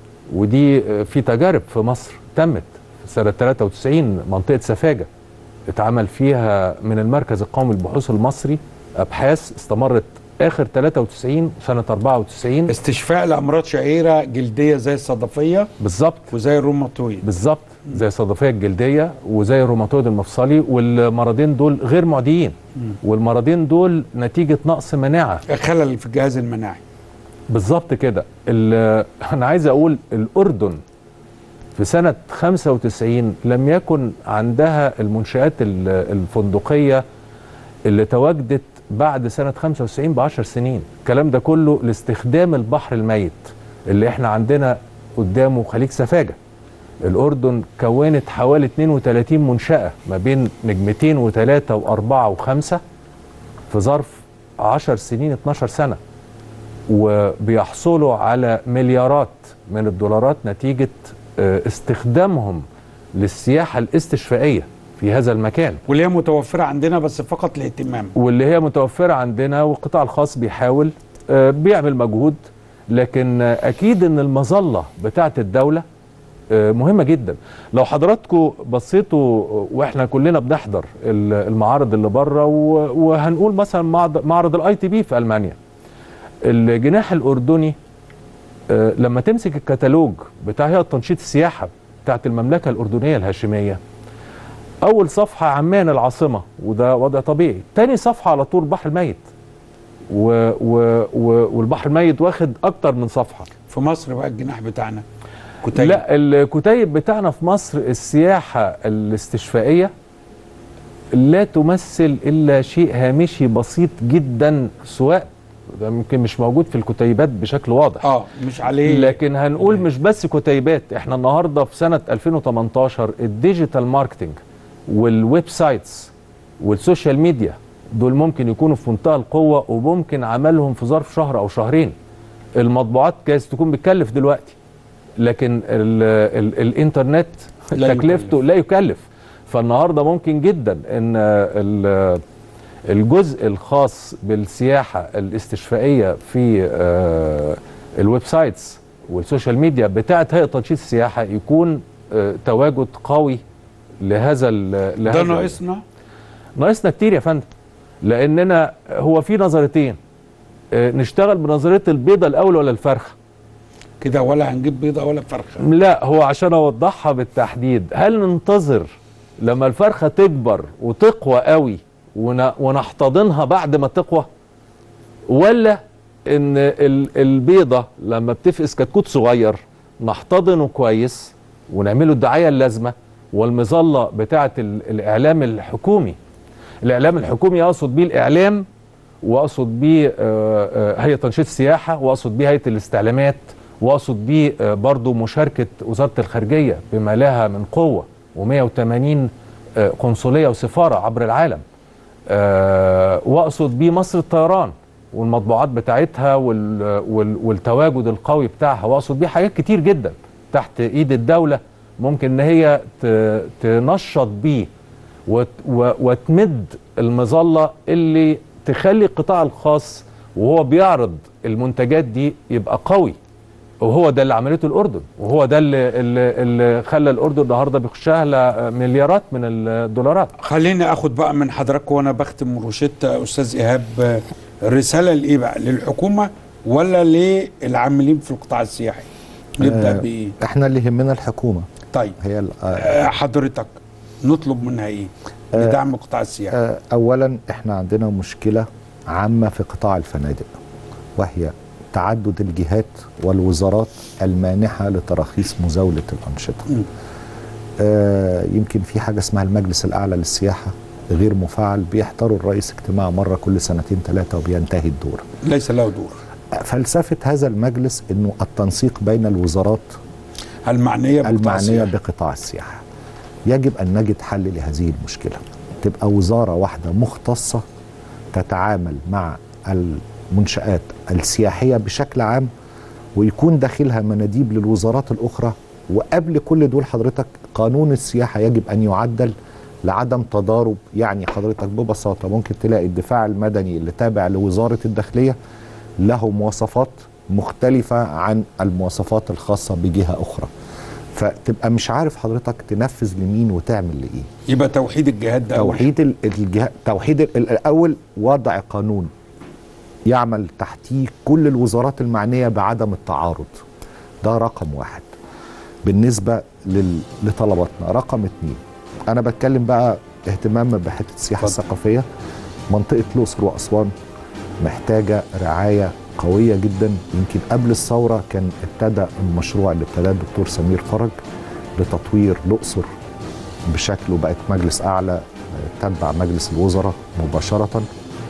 ودي آه، في تجارب في مصر تمت في سنه 93 منطقه سفاجه اتعمل فيها من المركز القومي للبحوث المصري ابحاث استمرت اخر 93 سنه 94 استشفاء لامراض شهيره جلديه زي الصدفيه بالظبط وزي الروماتويد بالظبط زي الصدفيه الجلديه وزي الروماتويد المفصلي والمرضين دول غير معديين والمرضين دول نتيجه نقص مناعه خلل في الجهاز المناعي بالظبط كده ال- انا عايز اقول الاردن في سنه 95 لم يكن عندها المنشات ال- الفندقيه اللي تواجدت بعد سنه 95 ب 10 سنين الكلام ده كله لاستخدام البحر الميت اللي احنا عندنا قدامه خليج سفاجه الاردن كونت حوالي 32 منشاه ما بين نجمتين وثلاثه واربعه وخمسه في ظرف 10 سنين 12 سنه وبيحصلوا على مليارات من الدولارات نتيجه آه، استخدامهم للسياحه الاستشفائيه في هذا المكان واللي هي متوفره عندنا بس فقط الاهتمام واللي هي متوفره عندنا والقطاع الخاص بيحاول آه، بيعمل مجهود لكن آه، اكيد ان المظله بتاعه الدوله آه، مهمه جدا لو حضراتكم بصيتوا واحنا كلنا بنحضر ال- المعارض اللي بره و- وهنقول مثلا معرض- معرض الاي تي بي في المانيا الجناح الاردني آه، لما تمسك الكتالوج بتاع هيئه تنشيط السياحه بتاعت المملكه الاردنيه الهاشميه اول صفحه عمان العاصمه وده وضع طبيعي تاني صفحه على طول البحر الميت و و و والبحر الميت واخد اكتر من صفحه في مصر بقى الجناح بتاعنا كتيب. لا الكتيب بتاعنا في مصر السياحه الاستشفائيه لا تمثل الا شيء هامشي بسيط جدا سواء ده ممكن مش موجود في الكتيبات بشكل واضح اه مش عليه لكن هنقول مش بس كتيبات احنا النهارده في سنه 2018 الديجيتال ماركتنج والويب سايتس والسوشيال ميديا دول ممكن يكونوا في منتهى القوه وممكن عملهم في ظرف شهر او شهرين المطبوعات جايز تكون بتكلف دلوقتي لكن ال ال الانترنت لا تكلفته لا يكلف فالنهارده ممكن جدا ان ال- الجزء الخاص بالسياحه الاستشفائيه في آه، الويب سايتس والسوشيال ميديا بتاعه هيئه تنشيط السياحه يكون آه، تواجد قوي لهذا ال- لهذا ده ال- ناقصنا ناقصنا كتير يا فندم لاننا هو في نظرتين آه، نشتغل بنظريه البيضه الاول ولا الفرخه كده ولا هنجيب بيضه ولا فرخه لا هو عشان اوضحها بالتحديد هل ننتظر لما الفرخه تكبر وتقوى قوي ون- ونحتضنها بعد ما تقوى ولا ان ال- البيضه لما بتفقس كتكوت صغير نحتضنه كويس ونعمله الدعايه اللازمه والمظله بتاعه ال- الاعلام الحكومي الاعلام الحكومي اقصد بيه الاعلام واقصد بيه آه، آه، هيئه تنشيط السياحه واقصد بيه هيئه الاستعلامات واقصد بيه آه، برضو مشاركه وزاره الخارجيه بما لها من قوه و180 قنصليه وسفاره عبر العالم آه، واقصد بيه مصر الطيران والمطبوعات بتاعتها وال- وال- والتواجد القوي بتاعها واقصد بيه حاجات كتير جدا تحت ايد الدوله ممكن ان هي ت- تنشط بيه وت- و- وتمد المظله اللي تخلي القطاع الخاص وهو بيعرض المنتجات دي يبقى قوي وهو ده اللي عملته الاردن وهو ده اللي, اللي, اللي خلى الاردن النهارده بيخشها لها مليارات من الدولارات خليني اخد بقى من حضرتك وانا بختم روشته استاذ ايهاب آه، رساله لايه بقى للحكومه ولا للعاملين في القطاع السياحي نبدا آه، بايه احنا اللي يهمنا الحكومه طيب هي ال- آه، آه، حضرتك نطلب منها ايه لدعم القطاع السياحي آه، اولا احنا عندنا مشكله عامه في قطاع الفنادق وهي تعدد الجهات والوزارات المانحه لتراخيص مزاوله الانشطه آه، يمكن في حاجه اسمها المجلس الاعلى للسياحه غير مفعل بيحضروا الرئيس اجتماع مره كل سنتين ثلاثه وبينتهي الدور ليس له دور فلسفه هذا المجلس انه التنسيق بين الوزارات المعنيه بقطاع المعنيه السياحة. بقطاع السياحه يجب ان نجد حل لهذه المشكله تبقى وزاره واحده مختصه تتعامل مع المنشات السياحيه بشكل عام ويكون داخلها مناديب للوزارات الاخرى وقبل كل دول حضرتك قانون السياحه يجب ان يعدل لعدم تضارب يعني حضرتك ببساطه ممكن تلاقي الدفاع المدني اللي تابع لوزاره الداخليه له مواصفات مختلفه عن المواصفات الخاصه بجهه اخرى فتبقى مش عارف حضرتك تنفذ لمين وتعمل لايه يبقى توحيد الجهات ده أول توحيد ال- الجهات توحيد ال- الاول وضع قانون يعمل تحتيه كل الوزارات المعنيه بعدم التعارض ده رقم واحد بالنسبه لل... لطلباتنا رقم اتنين انا بتكلم بقى اهتمام بحته السياحه الثقافيه منطقه الاقصر واسوان محتاجه رعايه قويه جدا يمكن قبل الثوره كان ابتدى المشروع اللي ابتداه الدكتور سمير فرج لتطوير الاقصر بشكل وبقت مجلس اعلى آه، تتبع مجلس الوزراء مباشره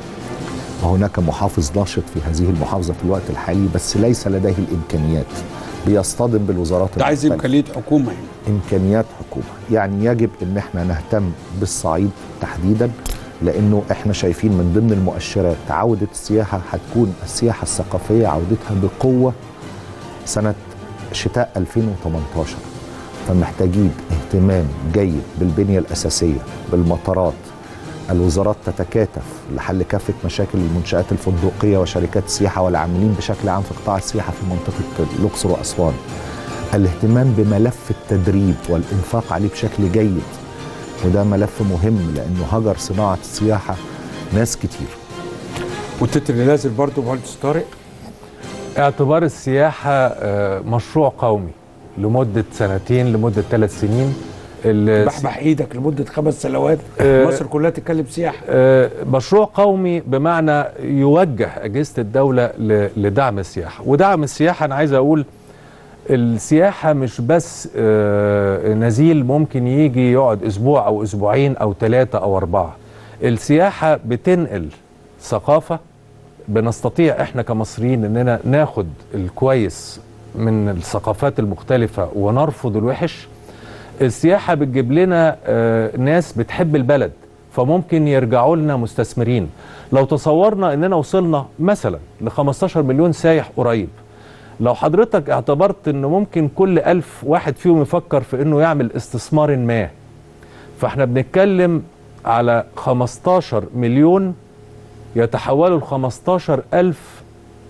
وهناك محافظ ناشط في هذه المحافظه في الوقت الحالي بس ليس لديه الامكانيات بيصطدم بالوزارات ده عايز المختلفة. امكانيه حكومه يعني امكانيات حكومه يعني يجب ان احنا نهتم بالصعيد تحديدا لانه احنا شايفين من ضمن المؤشرات عوده السياحه هتكون السياحه الثقافيه عودتها بقوه سنه شتاء 2018 فمحتاجين اهتمام جيد بالبنيه الاساسيه بالمطارات الوزارات تتكاتف لحل كافه مشاكل المنشات الفندقيه وشركات السياحه والعاملين بشكل عام في قطاع السياحه في منطقه الاقصر واسوان الاهتمام بملف التدريب والانفاق عليه بشكل جيد وده ملف مهم لانه هجر صناعه السياحه ناس كتير والتتر اللي نازل برضه مهندس طارق اعتبار السياحة آه، مشروع قومي لمدة سنتين لمدة ثلاث سنين ال- بحبح ايدك لمده خمس سنوات آه، مصر كلها تتكلم سياحه آه، مشروع قومي بمعنى يوجه أجهزة الدولة ل- لدعم السياحة ودعم السياحة أنا عايز أقول السياحة مش بس آه، نزيل ممكن يجي يقعد أسبوع أو أسبوعين أو ثلاثة أو أربعة السياحة بتنقل ثقافة بنستطيع احنا كمصريين اننا ناخد الكويس من الثقافات المختلفة ونرفض الوحش السياحة بتجيب لنا آه، ناس بتحب البلد فممكن يرجعوا لنا مستثمرين لو تصورنا اننا وصلنا مثلا ل 15 مليون سايح قريب لو حضرتك اعتبرت ان ممكن كل ألف واحد فيهم يفكر في انه يعمل استثمار ما فاحنا بنتكلم على 15 مليون يتحولوا ل 15 ألف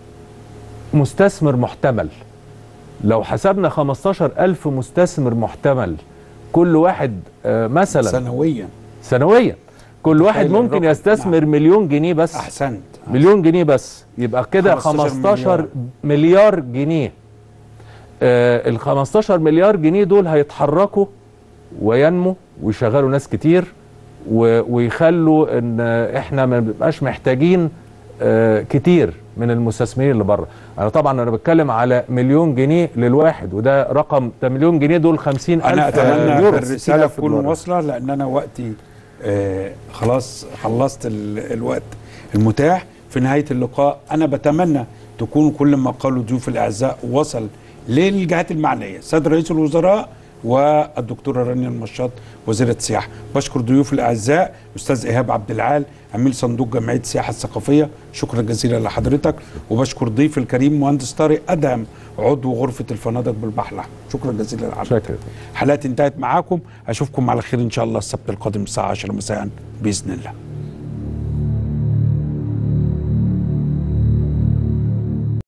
مستثمر محتمل لو حسبنا 15 ألف مستثمر محتمل كل واحد آه، مثلا سنويا سنويا كل واحد تخيل ممكن الرقم. يستثمر مليون جنيه بس احسنت مليون جنيه بس يبقى كده 15 15 مليار جنيه آه ال 15 مليار جنيه دول هيتحركوا وينمو ويشغلوا ناس كتير و- ويخلوا ان احنا ما نبقاش محتاجين آه كتير من المستثمرين اللي بره انا طبعا انا بتكلم على مليون جنيه للواحد وده رقم ده مليون جنيه دول 50 انا الف اتمنى يورو الرساله تكون واصله لان انا وقتي آه خلاص خلصت ال- الوقت المتاح في نهايه اللقاء انا بتمنى تكون كل ما قالوا ضيوف الاعزاء وصل للجهات المعنيه سيد رئيس الوزراء والدكتوره رانيا المشاط وزيره السياحه بشكر ضيوف الاعزاء استاذ ايهاب عبد العال عميل صندوق جمعيه السياحه الثقافيه شكرا جزيلا لحضرتك وبشكر ضيف الكريم مهندس طارق ادهم عضو غرفه الفنادق بالبحلة شكرا جزيلا لحضرتك حلقتي انتهت معاكم اشوفكم على خير ان شاء الله السبت القادم الساعه 10 مساء باذن الله